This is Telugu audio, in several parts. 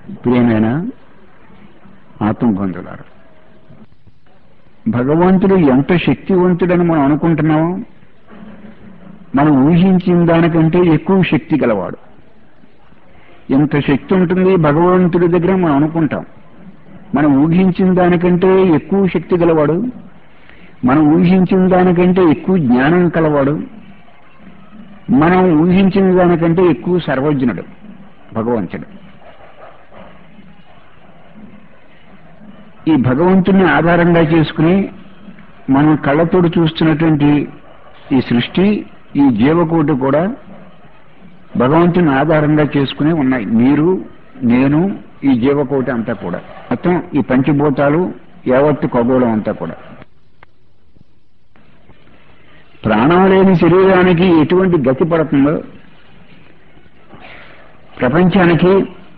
ప్రియమైన ఆత్మబంధులారు భగవంతుడు ఎంత శక్తివంతుడని మనం అనుకుంటున్నామో మనం ఊహించిన దానికంటే ఎక్కువ శక్తి గలవాడు ఎంత శక్తి ఉంటుంది భగవంతుడి దగ్గర మనం అనుకుంటాం మనం ఊహించిన దానికంటే ఎక్కువ శక్తి గలవాడు మనం ఊహించిన దానికంటే ఎక్కువ జ్ఞానం కలవాడు మనం ఊహించిన దానికంటే ఎక్కువ సర్వజ్ఞుడు భగవంతుడు ఈ భగవంతుని ఆధారంగా చేసుకుని మనం కళ్ళతోడు చూస్తున్నటువంటి ఈ సృష్టి ఈ జీవకోటి కూడా భగవంతుని ఆధారంగా చేసుకుని ఉన్నాయి మీరు నేను ఈ జీవకోటి అంతా కూడా మొత్తం ఈ పంచభూతాలు యావత్తు ఖగోళం అంతా కూడా ప్రాణం లేని శరీరానికి ఎటువంటి గతి పడుతుందో ప్రపంచానికి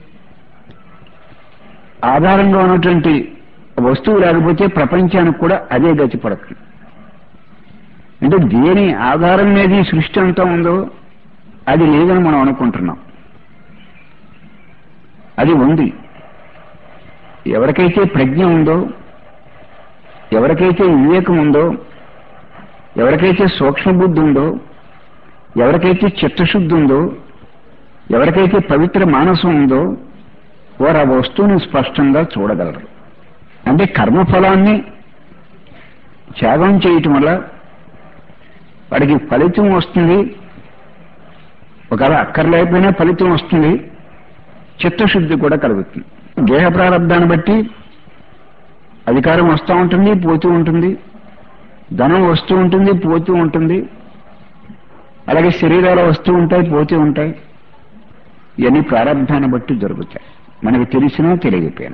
ఆధారంగా ఉన్నటువంటి వస్తువు లేకపోతే ప్రపంచానికి కూడా అదే గతి పడుతుంది అంటే దేని ఆధారం మీద ఈ సృష్టి అంతా ఉందో అది లేదని మనం అనుకుంటున్నాం అది ఉంది ఎవరికైతే ప్రజ్ఞ ఉందో ఎవరికైతే వివేకం ఉందో ఎవరికైతే సూక్ష్మబుద్ధి ఉందో ఎవరికైతే చిత్తశుద్ధి ఉందో ఎవరికైతే పవిత్ర మానసం ఉందో వారు ఆ వస్తువుని స్పష్టంగా చూడగలరు అంటే కర్మఫలాన్ని త్యాగం చేయటం వల్ల వాడికి ఫలితం వస్తుంది ఒకవేళ అక్కర్లేకపోయినా ఫలితం వస్తుంది చిత్తశుద్ధి కూడా కలుగుతుంది దేహ ప్రారంధాన్ని బట్టి అధికారం వస్తూ ఉంటుంది పోతూ ఉంటుంది ధనం వస్తూ ఉంటుంది పోతూ ఉంటుంది అలాగే శరీరాలు వస్తూ ఉంటాయి పోతూ ఉంటాయి ఇవన్నీ ప్రారంధాన్ని బట్టి జరుగుతాయి మనకు తెలిసినా తెలియకపోయినా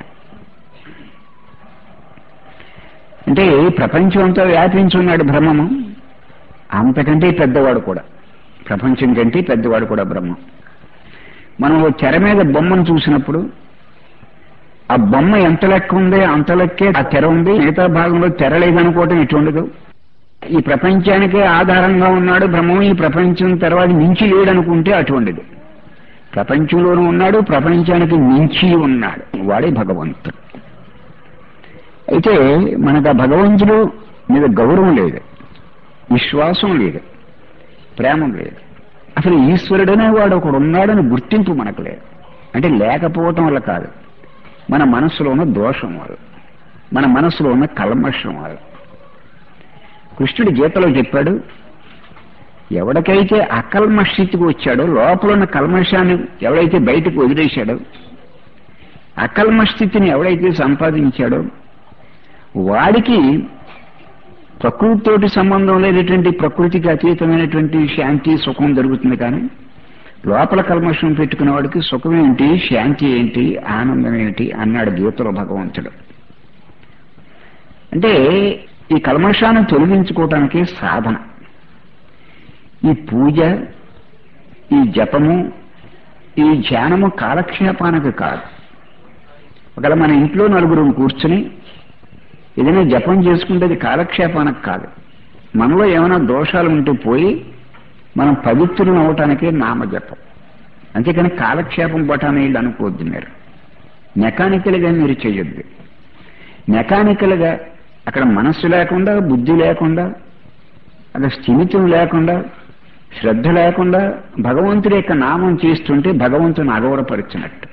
అంటే ప్రపంచం అంతా వ్యాపించున్నాడు బ్రహ్మము అంతకంటే పెద్దవాడు కూడా ప్రపంచం కంటే పెద్దవాడు కూడా బ్రహ్మం మనం ఓ తెర మీద బొమ్మను చూసినప్పుడు ఆ బొమ్మ ఎంత లెక్క ఉందో అంత లెక్కే ఆ తెర ఉంది మిగతా భాగంలో తెర లేదనుకోవటం ఇటు ఉండదు ఈ ప్రపంచానికే ఆధారంగా ఉన్నాడు బ్రహ్మం ఈ ప్రపంచం తర్వాత మించి లేడనుకుంటే అటువంటిది ప్రపంచంలోనూ ఉన్నాడు ప్రపంచానికి మించి ఉన్నాడు వాడే భగవంతుడు అయితే మనకు ఆ భగవంతుడు మీద గౌరవం లేదు విశ్వాసం లేదు ప్రేమ లేదు అసలు ఈశ్వరుడనే వాడు ఒకడు ఉన్నాడని గుర్తింపు మనకు లేదు అంటే లేకపోవటం వల్ల కాదు మన మనసులో ఉన్న దోషం వల్ల మన మనసులో ఉన్న కల్మషం వల్ల కృష్ణుడి గీతలో చెప్పాడు ఎవరికైతే అకల్మ స్థితికి వచ్చాడో లోపల ఉన్న కల్మషాన్ని ఎవడైతే బయటకు వదిలేశాడో అకల్మ స్థితిని ఎవడైతే సంపాదించాడో వాడికి ప్రకృతితోటి సంబంధం లేనటువంటి ప్రకృతికి అతీతమైనటువంటి శాంతి సుఖం జరుగుతుంది కానీ లోపల కల్మషం పెట్టుకున్న వాడికి సుఖం ఏంటి శాంతి ఏంటి ఆనందం ఏంటి అన్నాడు గీతలో భగవంతుడు అంటే ఈ కల్మషాన్ని తొలగించుకోవటానికి సాధన ఈ పూజ ఈ జపము ఈ ధ్యానము కాలక్షేపానికి కాదు ఒకవేళ మన ఇంట్లో నలుగురు కూర్చుని ఏదైనా జపం చేసుకుంటే అది కాలక్షేపానికి కాదు మనలో ఏమైనా దోషాలు ఉంటే పోయి మనం పవిత్రులు అవటానికే నామజపం అంతేకాని కాలక్షేపం పటాన్ని వీళ్ళు అనుకోవద్దు మీరు మెకానికల్గా మీరు చేయొద్దు మెకానికల్గా అక్కడ మనస్సు లేకుండా బుద్ధి లేకుండా అక్కడ స్థిమితం లేకుండా శ్రద్ధ లేకుండా భగవంతుడి యొక్క నామం చేస్తుంటే భగవంతుని అగౌరపరిచినట్టు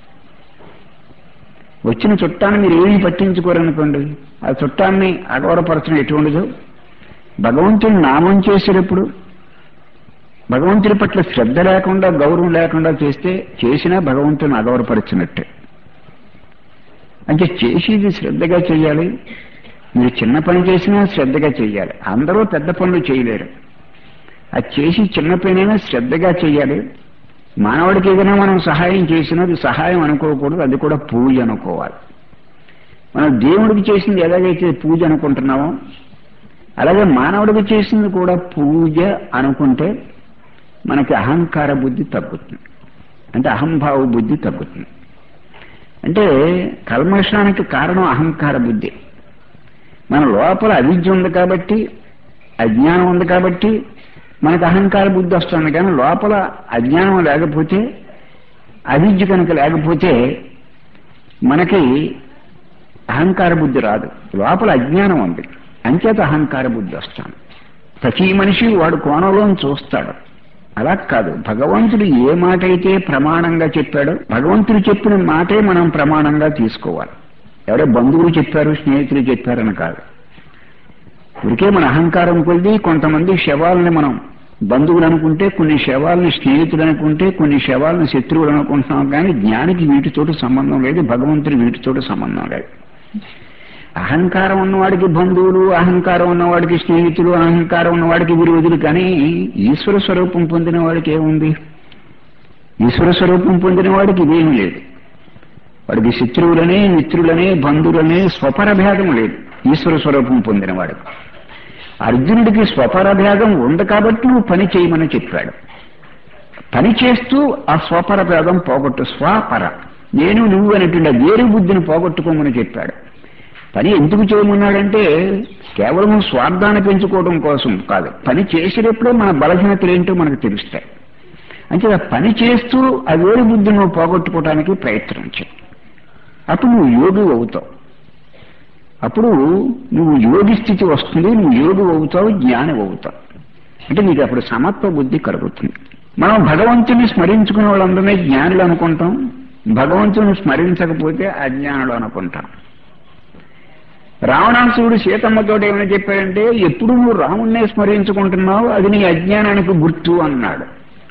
వచ్చిన చుట్టాన్ని మీరు ఏమీ పట్టించుకోరనుకోండి ఆ చుట్టాన్ని అగౌరపరచడం ఎటువంటిదో భగవంతుని నామం చేసేటప్పుడు భగవంతుడి పట్ల శ్రద్ధ లేకుండా గౌరవం లేకుండా చేస్తే చేసినా భగవంతుని అగౌరపరిచినట్టే అంటే చేసేది శ్రద్ధగా చేయాలి మీరు చిన్న పని చేసినా శ్రద్ధగా చేయాలి అందరూ పెద్ద పనులు చేయలేరు అది చేసి చిన్న పనైనా శ్రద్ధగా చేయాలి మానవుడికి ఏదైనా మనం సహాయం చేసినది సహాయం అనుకోకూడదు అది కూడా పూజ అనుకోవాలి మనం దేవుడికి చేసింది ఎలాగైతే పూజ అనుకుంటున్నామో అలాగే మానవుడికి చేసింది కూడా పూజ అనుకుంటే మనకి అహంకార బుద్ధి తగ్గుతుంది అంటే అహంభావ బుద్ధి తగ్గుతుంది అంటే కల్మషానికి కారణం అహంకార బుద్ధి మన లోపల అవిద్య ఉంది కాబట్టి అజ్ఞానం ఉంది కాబట్టి మనకు అహంకార బుద్ధి వస్తుంది కానీ లోపల అజ్ఞానం లేకపోతే అవిద్య కనుక లేకపోతే మనకి అహంకార బుద్ధి రాదు లోపల అజ్ఞానం ఉంది అంచేత అహంకార బుద్ధి వస్తాను ప్రతి మనిషి వాడు కోణంలో చూస్తాడు అలా కాదు భగవంతుడు ఏ మాట అయితే ప్రమాణంగా చెప్పాడో భగవంతుడు చెప్పిన మాటే మనం ప్రమాణంగా తీసుకోవాలి ఎవరో బంధువులు చెప్పారు స్నేహితులు చెప్పారని కాదు ఇదికే మన అహంకారం కొద్ది కొంతమంది శవాలని మనం బంధువులు అనుకుంటే కొన్ని శవాలని స్నేహితులు అనుకుంటే కొన్ని శవాలను శత్రువులు అనుకుంటున్నాం కానీ జ్ఞానికి వీటితోటి సంబంధం లేదు భగవంతుడి వీటితోటి సంబంధం లేదు అహంకారం ఉన్నవాడికి బంధువులు అహంకారం ఉన్నవాడికి స్నేహితులు అహంకారం ఉన్నవాడికి విరోధులు కానీ ఈశ్వర స్వరూపం పొందిన వాడికి ఏముంది ఈశ్వర స్వరూపం పొందిన వాడికి ఇదేమీ లేదు వాడికి శత్రువులనే మిత్రులనే బంధువులనే స్వపరభేదం లేదు ఈశ్వర స్వరూపం పొందిన వాడికి అర్జునుడికి స్వపరభేదం ఉంది కాబట్టి నువ్వు పని చేయమని చెప్పాడు పని చేస్తూ ఆ స్వపరభేదం పోగొట్టు స్వపర నేను నువ్వు అనేటువంటి ఆ వేరు బుద్ధిని పోగొట్టుకోమని చెప్పాడు పని ఎందుకు చేయమన్నాడంటే కేవలం స్వార్థాన్ని పెంచుకోవడం కోసం కాదు పని చేసేటప్పుడే మన బలహీనతలు ఏంటో మనకు తెలుస్తాయి అంటే ఆ పని చేస్తూ ఆ వేరు బుద్ధిని నువ్వు పోగొట్టుకోవడానికి ప్రయత్నించు అప్పుడు నువ్వు యోగి అవుతావు అప్పుడు నువ్వు యోగి స్థితి వస్తుంది నువ్వు యోగి అవుతావు జ్ఞానం అవుతావు అంటే నీకు అప్పుడు సమత్వ బుద్ధి కలుగుతుంది మనం భగవంతుని స్మరించుకునే వాళ్ళందరినీ జ్ఞానులు అనుకుంటాం భగవంతుని స్మరించకపోతే అజ్ఞానులు అనుకుంటాం రావణాసురుడు సీతమ్మతో ఏమైనా చెప్పాడంటే ఎప్పుడు నువ్వు రాముణ్ణే స్మరించుకుంటున్నావు అది నీ అజ్ఞానానికి గుర్తు అన్నాడు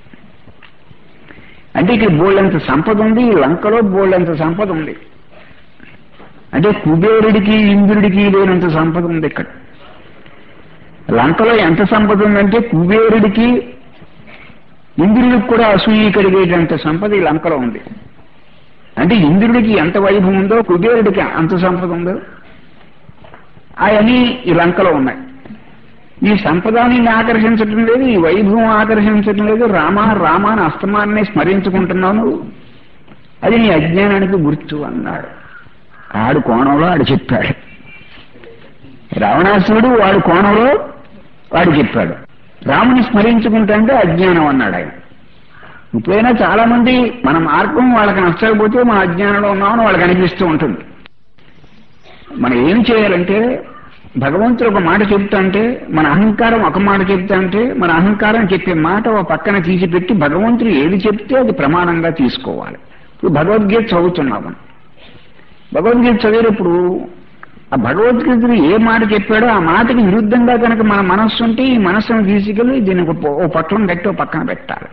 అంటే ఇక్కడ బోళ్ళంత సంపద ఉంది ఈ లంకలో బోళ్ళంత సంపద ఉంది అంటే కుబేరుడికి ఇంద్రుడికి లేనంత సంపద ఉంది ఇక్కడ లంకలో ఎంత సంపద ఉందంటే కుబేరుడికి ఇంద్రుడికి కూడా అసూయి కలిగేటంత సంపద ఈ లంకలో ఉంది అంటే ఇంద్రుడికి ఎంత వైభవం ఉందో కుబేరుడికి అంత సంపద ఉందో అవన్నీ ఈ లంకలో ఉన్నాయి ఈ సంపదాన్ని ఆకర్షించటం లేదు ఈ వైభవం ఆకర్షించటం లేదు రామ రామ అని అస్తమాన్ని స్మరించుకుంటున్నాను అది నీ అజ్ఞానానికి గుర్తు అన్నాడు ఆడు కోణంలో ఆడు చెప్పాడు రావణాసురుడు వాడు కోణంలో వాడు చెప్పాడు రాముని స్మరించుకుంటే అజ్ఞానం అన్నాడు ఆయన ఇప్పుడైనా చాలా మంది మన మార్గం వాళ్ళకి నచ్చకపోతే మన అజ్ఞానంలో ఉన్నామని వాళ్ళకి అనిపిస్తూ ఉంటుంది మనం ఏం చేయాలంటే భగవంతుడు ఒక మాట చెప్తా అంటే మన అహంకారం ఒక మాట చెప్తా అంటే మన అహంకారం చెప్పే మాట ఒక పక్కన తీసిపెట్టి భగవంతుడు ఏది చెప్తే అది ప్రమాణంగా తీసుకోవాలి ఇప్పుడు భగవద్గీత చదువుతున్నాం మనం భగవద్గీత చదివేటప్పుడు ఆ భగవద్గీతను ఏ మాట చెప్పాడో ఆ మాటకి విరుద్ధంగా కనుక మన మనస్సు ఉంటే ఈ మనస్సును తీసుకెళ్ళి దీన్ని ఒక ఓ పట్లం కట్టి ఓ పక్కన పెట్టాలి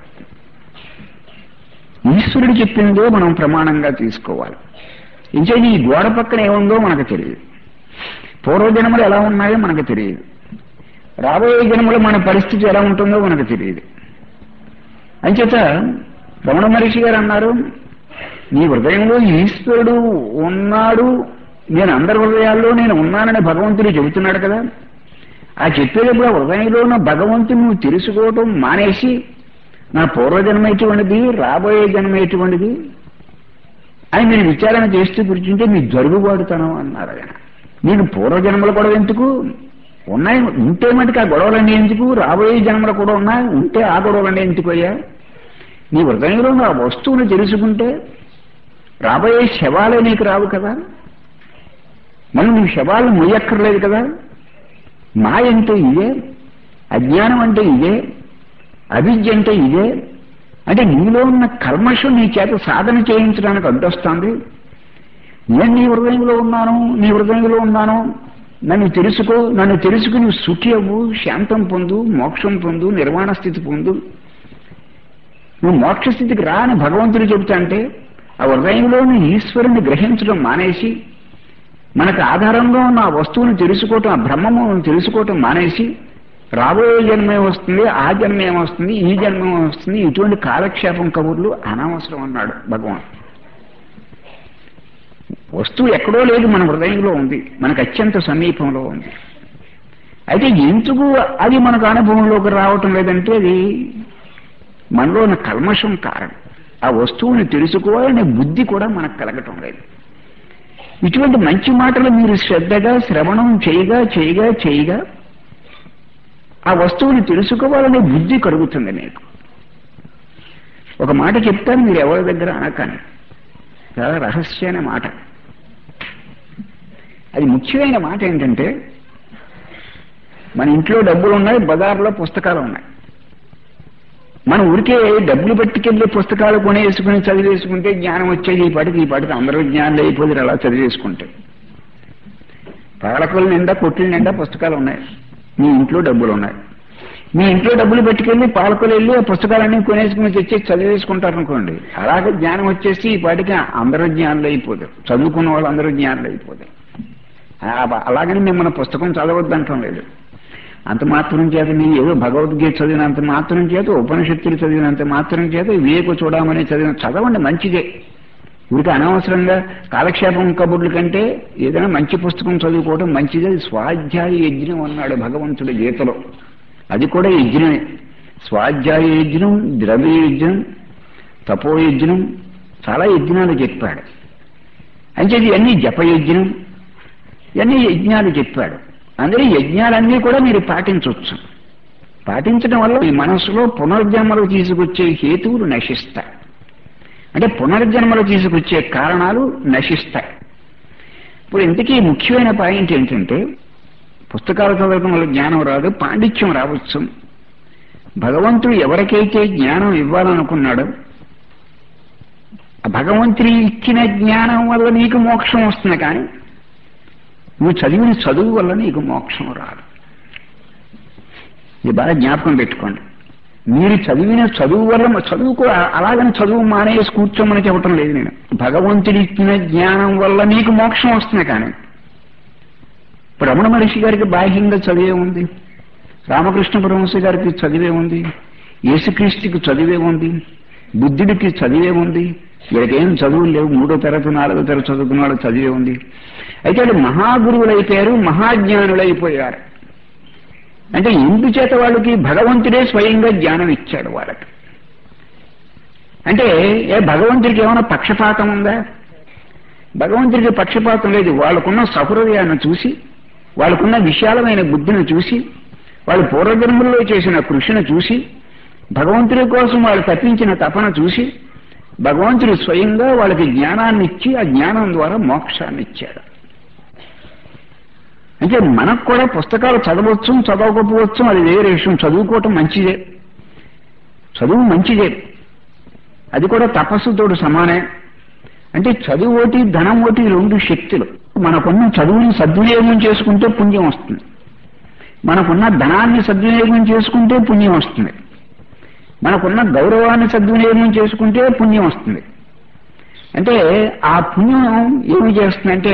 ఈశ్వరుడు చెప్పిందో మనం ప్రమాణంగా తీసుకోవాలి ఇంచేది ఈ గోడ పక్కన ఏముందో మనకు తెలియదు పూర్వజన్మలు ఎలా ఉన్నాయో మనకు తెలియదు రాబోయే జన్మలో మన పరిస్థితి ఎలా ఉంటుందో మనకు తెలియదు అంచేత రమణ మహర్షి గారు అన్నారు నీ హృదయంలో ఈశ్వరుడు ఉన్నాడు నేను అందరి హృదయాల్లో నేను ఉన్నానని భగవంతుడు చెబుతున్నాడు కదా ఆ చెప్పేటప్పుడు ఆ హృదయంలో ఉన్న భగవంతుని నువ్వు తెలుసుకోవటం మానేసి నా పూర్వజన్మ ఎటువంటిది రాబోయే జన్మ ఎటువంటిది అని మీరు విచారణ చేస్తూ కూర్చుంటే మీ జరుగుబాటుతనం అన్నారు ఆయన నీకు పూర్వజన్మలు కూడా ఎందుకు ఉన్నాయి ఉంటే మటుకు ఆ గొడవలన్నీ ఎందుకు రాబోయే జన్మలు కూడా ఉన్నాయి ఉంటే ఆ గొడవలన్నీ ఎందుకు అయ్యా నీ హృదయంలో ఆ వస్తువును తెలుసుకుంటే రాబోయే శవాలే నీకు రావు కదా మనం నీ శవాలను మొయ్యక్కర్లేదు కదా మాయ అంటే ఇదే అజ్ఞానం అంటే ఇదే అవిద్య అంటే ఇదే అంటే నీలో ఉన్న కర్మషం నీ చేత సాధన చేయించడానికి అడ్డొస్తుంది నేను నీ హృదయంలో ఉన్నాను నీ హృదయంలో ఉన్నాను నన్ను తెలుసుకో నన్ను తెలుసుకుని సుఖి అవ్వు శాంతం పొందు మోక్షం పొందు నిర్వాణ స్థితి పొందు నువ్వు మోక్ష స్థితికి రా అని భగవంతుడు చెబుతా అంటే ఆ హృదయంలోని ఈశ్వరుని గ్రహించడం మానేసి మనకు ఆధారంగా ఉన్న ఆ వస్తువుని తెలుసుకోవటం ఆ బ్రహ్మము తెలుసుకోవటం మానేసి రాబోయే జన్మ ఏమొస్తుంది ఆ జన్మ ఏమొస్తుంది ఈ జన్మ ఏమొస్తుంది ఇటువంటి కాలక్షేపం కబుర్లు అనవసరం అన్నాడు భగవాన్ వస్తువు ఎక్కడో లేదు మన హృదయంలో ఉంది మనకు అత్యంత సమీపంలో ఉంది అయితే ఎందుకు అది మనకు అనుభవంలోకి రావటం లేదంటే అది మనలో ఉన్న కల్మషం కారణం ఆ వస్తువుని తెలుసుకోవాలనే బుద్ధి కూడా మనకు కలగటం లేదు ఇటువంటి మంచి మాటలు మీరు శ్రద్ధగా శ్రవణం చేయగా చేయగా చేయగా ఆ వస్తువుని తెలుసుకోవాలనే బుద్ధి కలుగుతుంది మీకు ఒక మాట చెప్తాను మీరు ఎవరి దగ్గర అనకండి చాలా రహస్యమైన మాట అది ముఖ్యమైన మాట ఏంటంటే మన ఇంట్లో డబ్బులు ఉన్నాయి బజార్లో పుస్తకాలు ఉన్నాయి మనం ఊరికే డబ్బులు పట్టుకెళ్ళి పుస్తకాలు కొనేసుకుని చదివేసుకుంటే జ్ఞానం వచ్చేది ఈ పాటికి ఈ పాటికి అందరూ జ్ఞానం అయిపోతారు అలా చదివేసుకుంటే పాలకుల నిండా కొట్ల నిండా పుస్తకాలు ఉన్నాయి మీ ఇంట్లో డబ్బులు ఉన్నాయి మీ ఇంట్లో డబ్బులు పెట్టుకెళ్ళి పాలకులు వెళ్ళి ఆ పుస్తకాలన్నీ కొనేసుకుని తెచ్చి చదివేసుకుంటారు అనుకోండి అలాగే జ్ఞానం వచ్చేసి ఈ పాటికి అందరూ జ్ఞానులు అయిపోతారు చదువుకున్న వాళ్ళు అందరూ జ్ఞానులు అయిపోతారు ఆ- అలాగని మిమ్మల్ని పుస్తకం చదవద్దంటాం లేదు అంత మాత్రం చేత నీ ఏదో భగవద్గీత చదివినంత మాత్రం చేత ఉపనిషత్తులు చదివినంత మాత్రం చేత వివేక చూడమని చదివిన చదవండి మంచిదే ఊరికి అనవసరంగా కాలక్షేపం కబుర్ల కంటే ఏదైనా మంచి పుస్తకం చదువుకోవడం మంచిది అది స్వాధ్యాయ యజ్ఞం అన్నాడు భగవంతుడి గీతలో అది కూడా యజ్ఞమే స్వాధ్యాయ యజ్ఞం ద్రవ్య యజ్ఞం తపో యజ్ఞం చాలా యజ్ఞాలు చెప్పాడు అంటే ఇవన్నీ జపయజ్ఞం ఇవన్నీ యజ్ఞాలు చెప్పాడు అందులో యజ్ఞాలన్నీ కూడా మీరు పాటించవచ్చు పాటించడం వల్ల మీ మనసులో పునర్జన్మలు తీసుకొచ్చే హేతువులు నశిస్తాయి అంటే పునర్జన్మలు తీసుకొచ్చే కారణాలు నశిస్తాయి ఇప్పుడు ఇంతకీ ముఖ్యమైన పాయింట్ ఏంటంటే పుస్తకాలు చదవడం వల్ల జ్ఞానం రాదు పాండిత్యం రావచ్చు భగవంతుడు ఎవరికైతే జ్ఞానం ఇవ్వాలనుకున్నాడో ఆ భగవంతుడి ఇచ్చిన జ్ఞానం వల్ల నీకు మోక్షం వస్తుంది కానీ నువ్వు చదివిన చదువు వల్ల నీకు మోక్షం రాదు ఇది బాగా జ్ఞాపకం పెట్టుకోండి మీరు చదివిన చదువు వల్ల చదువుకో అలాగని చదువు మానేసి కూర్చోమని చెప్పటం లేదు నేను భగవంతుడి ఇచ్చిన జ్ఞానం వల్ల నీకు మోక్షం వస్తుంది కానీ ఇప్పుడు రమణ మహర్షి గారికి బాహ్యంగా చదివే ఉంది రామకృష్ణ పరమహంస గారికి చదివే ఉంది యేసుక్రీస్తుకి చదివే ఉంది బుద్ధుడికి చదివే ఉంది వీళ్ళకేం చదువులు లేవు మూడో తరగతి నాలుగో తరగతి చదువుకున్న వాళ్ళు చదివే ఉంది అయితే వాళ్ళు మహాగురువులైపోయారు మహాజ్ఞానులైపోయారు అంటే ఎందుచేత వాళ్ళకి భగవంతుడే స్వయంగా జ్ఞానం ఇచ్చాడు వాళ్ళకి అంటే ఏ భగవంతుడికి ఏమైనా పక్షపాతం ఉందా భగవంతుడికి పక్షపాతం లేదు వాళ్ళకున్న సహృదయాన్ని చూసి వాళ్ళకున్న విశాలమైన బుద్ధిని చూసి వాళ్ళు పూర్వజన్మల్లో చేసిన కృషిని చూసి భగవంతుడి కోసం వాళ్ళు తప్పించిన తపన చూసి భగవంతుడు స్వయంగా వాళ్ళకి జ్ఞానాన్ని ఇచ్చి ఆ జ్ఞానం ద్వారా మోక్షాన్ని ఇచ్చాడు అంటే మనకు కూడా పుస్తకాలు చదవచ్చు చదవకపోవచ్చు అది వేరే విషయం చదువుకోవటం మంచిదే చదువు మంచిదే అది కూడా తపస్సుతోడు సమానే అంటే చదువు ఒకటి ధనం ఒకటి రెండు శక్తులు మనకున్న చదువుని సద్వినియోగం చేసుకుంటే పుణ్యం వస్తుంది మనకున్న ధనాన్ని సద్వినియోగం చేసుకుంటే పుణ్యం వస్తుంది మనకున్న గౌరవాన్ని సద్వినియోగం చేసుకుంటే పుణ్యం వస్తుంది అంటే ఆ పుణ్యం ఏమి చేస్తుందంటే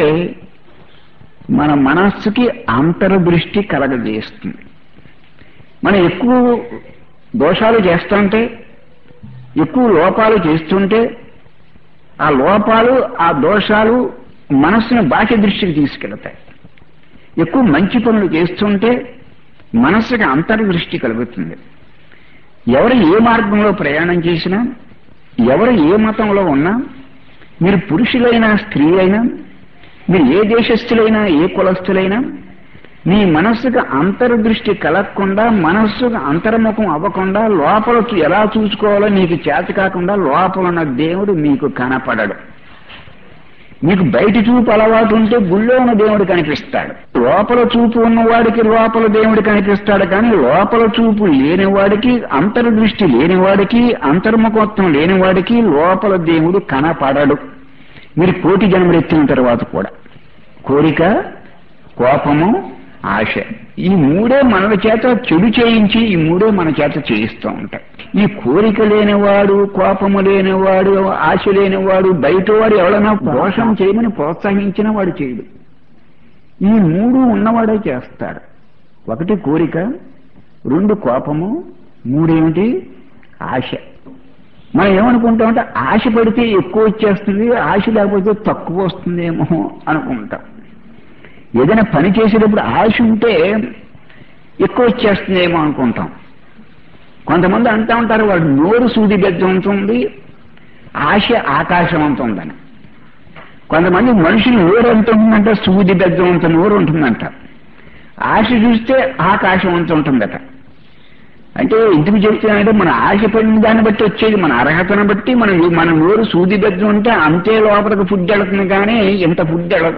మన మనస్సుకి అంతర్దృష్టి కలగజేస్తుంది మనం ఎక్కువ దోషాలు చేస్తుంటే ఎక్కువ లోపాలు చేస్తుంటే ఆ లోపాలు ఆ దోషాలు మనస్సును బాహ్య దృష్టికి తీసుకెళ్తాయి ఎక్కువ మంచి పనులు చేస్తుంటే మనస్సుకి అంతర్దృష్టి కలుగుతుంది ఎవరు ఏ మార్గంలో ప్రయాణం చేసినా ఎవరు ఏ మతంలో ఉన్నా మీరు పురుషులైనా స్త్రీ అయినా మీరు ఏ దేశస్థులైనా ఏ కులస్థులైనా మీ మనస్సుకు అంతర్దృష్టి కలగకుండా మనస్సుకు అంతర్ముఖం అవ్వకుండా లోపల చూ- ఎలా చూసుకోవాలో మీకు చేత కాకుండా లోపల ఉన్న దేవుడు మీకు కనపడడు మీకు బయట చూపు అలవాటు ఉంటే గుళ్ళో ఉన్న దేవుడు కనిపిస్తాడు లోపల చూపు ఉన్నవాడికి లోపల దేవుడు కనిపిస్తాడు కానీ లోపల చూపు లేనివాడికి అంతర్దృష్టి లేనివాడికి అంతర్ముఖత్వం లేనివాడికి లోపల దేవుడు కనపడడు మీరు కోటి జన్మలు ఎత్తిన తర్వాత కూడా కోరిక కోపము ఆశ ఈ మూడే మన చేత చెడు చేయించి ఈ మూడే మన చేత చేయిస్తూ ఉంటాయి ఈ కోరిక లేనివాడు కోపము లేనివాడు ఆశ లేనివాడు బయటవాడు ఎవడన్నా దోషం చేయమని ప్రోత్సహించిన వాడు చేయడు ఈ మూడు ఉన్నవాడే చేస్తాడు ఒకటి కోరిక రెండు కోపము మూడేమిటి ఆశ మనం ఏమనుకుంటామంటే ఆశ పడితే ఎక్కువ వచ్చేస్తుంది ఆశ లేకపోతే తక్కువ వస్తుందేమో అనుకుంటాం ఏదైనా పని చేసేటప్పుడు ఆశ ఉంటే ఎక్కువ వచ్చేస్తుందేమో అనుకుంటాం కొంతమంది అంటూ ఉంటారు వాడు నోరు సూది బెజ్జం ఉంటుంది ఆశ ఆకాశం అంత ఉందని కొంతమంది మనుషులు నోరు ఎంత ఉంటుందంటే సూది బెజ్జం అంత నోరు ఉంటుందంట ఆశ చూస్తే ఆకాశం అంత ఉంటుందట అంటే ఎందుకు చెప్తున్నానంటే మన ఆశ పడిన దాన్ని బట్టి వచ్చేది మన అర్హతను బట్టి మనం మన నోరు సూది బెద్దం ఉంటే అంతే లోపలికి ఫుడ్ వెళుతుంది కానీ ఇంత ఫుడ్ వెళ్ళదు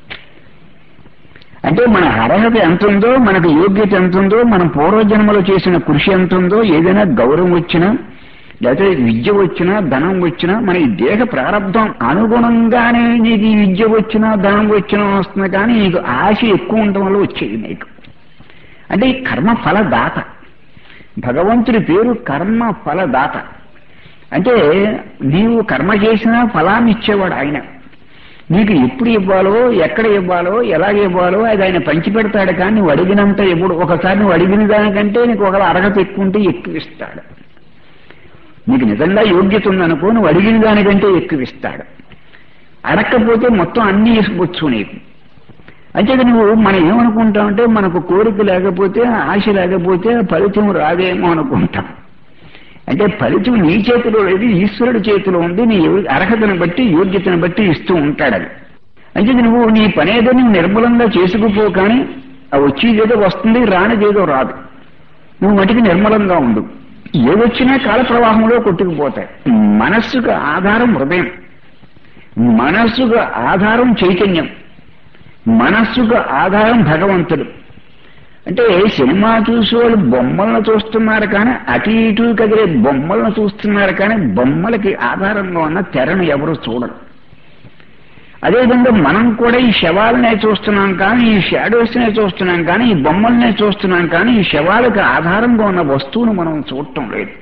అంటే మన అర్హత ఎంత ఉందో మనకు యోగ్యత ఎంత ఉందో మనం పూర్వజన్మలో చేసిన కృషి ఎంత ఉందో ఏదైనా గౌరవం వచ్చినా లేకపోతే విద్య వచ్చినా ధనం వచ్చినా మన ఈ దేహ ప్రారంభం అనుగుణంగానే నీకు ఈ విద్య వచ్చినా ధనం వచ్చినా వస్తుంది కానీ నీకు ఆశ ఎక్కువ ఉండడం వల్ల వచ్చేది నీకు అంటే ఈ కర్మ ఫలదాత భగవంతుడి పేరు కర్మ ఫలదాత అంటే నీవు కర్మ చేసినా ఫలాన్ని ఇచ్చేవాడు ఆయన నీకు ఎప్పుడు ఇవ్వాలో ఎక్కడ ఇవ్వాలో ఎలా ఇవ్వాలో అది ఆయన పంచి పెడతాడు కానీ నువ్వు అడిగినంత ఎప్పుడు ఒకసారి నువ్వు అడిగిన దానికంటే నీకు ఒక అర్హత ఎక్కువ ఉంటే ఎక్కువ ఇస్తాడు నీకు నిజంగా యోగ్యత ఉందనుకో నువ్వు అడిగిన దానికంటే ఎక్కువ ఇస్తాడు అడగకపోతే మొత్తం అన్ని ఇసుకోవచ్చు నీకు అంతేగా నువ్వు మనం ఏమనుకుంటామంటే మనకు కోరిక లేకపోతే ఆశ లేకపోతే ఫలితం రాదేమో అనుకుంటాం అంటే ఫలితం నీ చేతిలో లేదు ఈశ్వరుడి చేతిలో ఉంది నీ అర్హతను బట్టి యోగ్యతను బట్టి ఇస్తూ ఉంటాడు అది అంటే నువ్వు నీ పనేదో నువ్వు నిర్మలంగా చేసుకుపో కానీ ఆ వచ్చేదేదో వస్తుంది రానిదేదో రాదు నువ్వు మటుకు నిర్మలంగా ఉండు ఏదొచ్చినా కాల ప్రవాహంలో కొట్టుకుపోతాయి మనస్సుకు ఆధారం హృదయం మనస్సుకు ఆధారం చైతన్యం మనస్సుకు ఆధారం భగవంతుడు అంటే సినిమా చూసే వాళ్ళు బొమ్మలను చూస్తున్నారు కానీ అటు ఇటు కదిలే బొమ్మలను చూస్తున్నారు కానీ బొమ్మలకి ఆధారంగా ఉన్న తెరను ఎవరు చూడరు అదేవిధంగా మనం కూడా ఈ శవాలనే చూస్తున్నాం కానీ ఈ షాడోస్నే చూస్తున్నాం కానీ ఈ బొమ్మలనే చూస్తున్నాం కానీ ఈ శవాలకు ఆధారంగా ఉన్న వస్తువును మనం చూడటం లేదు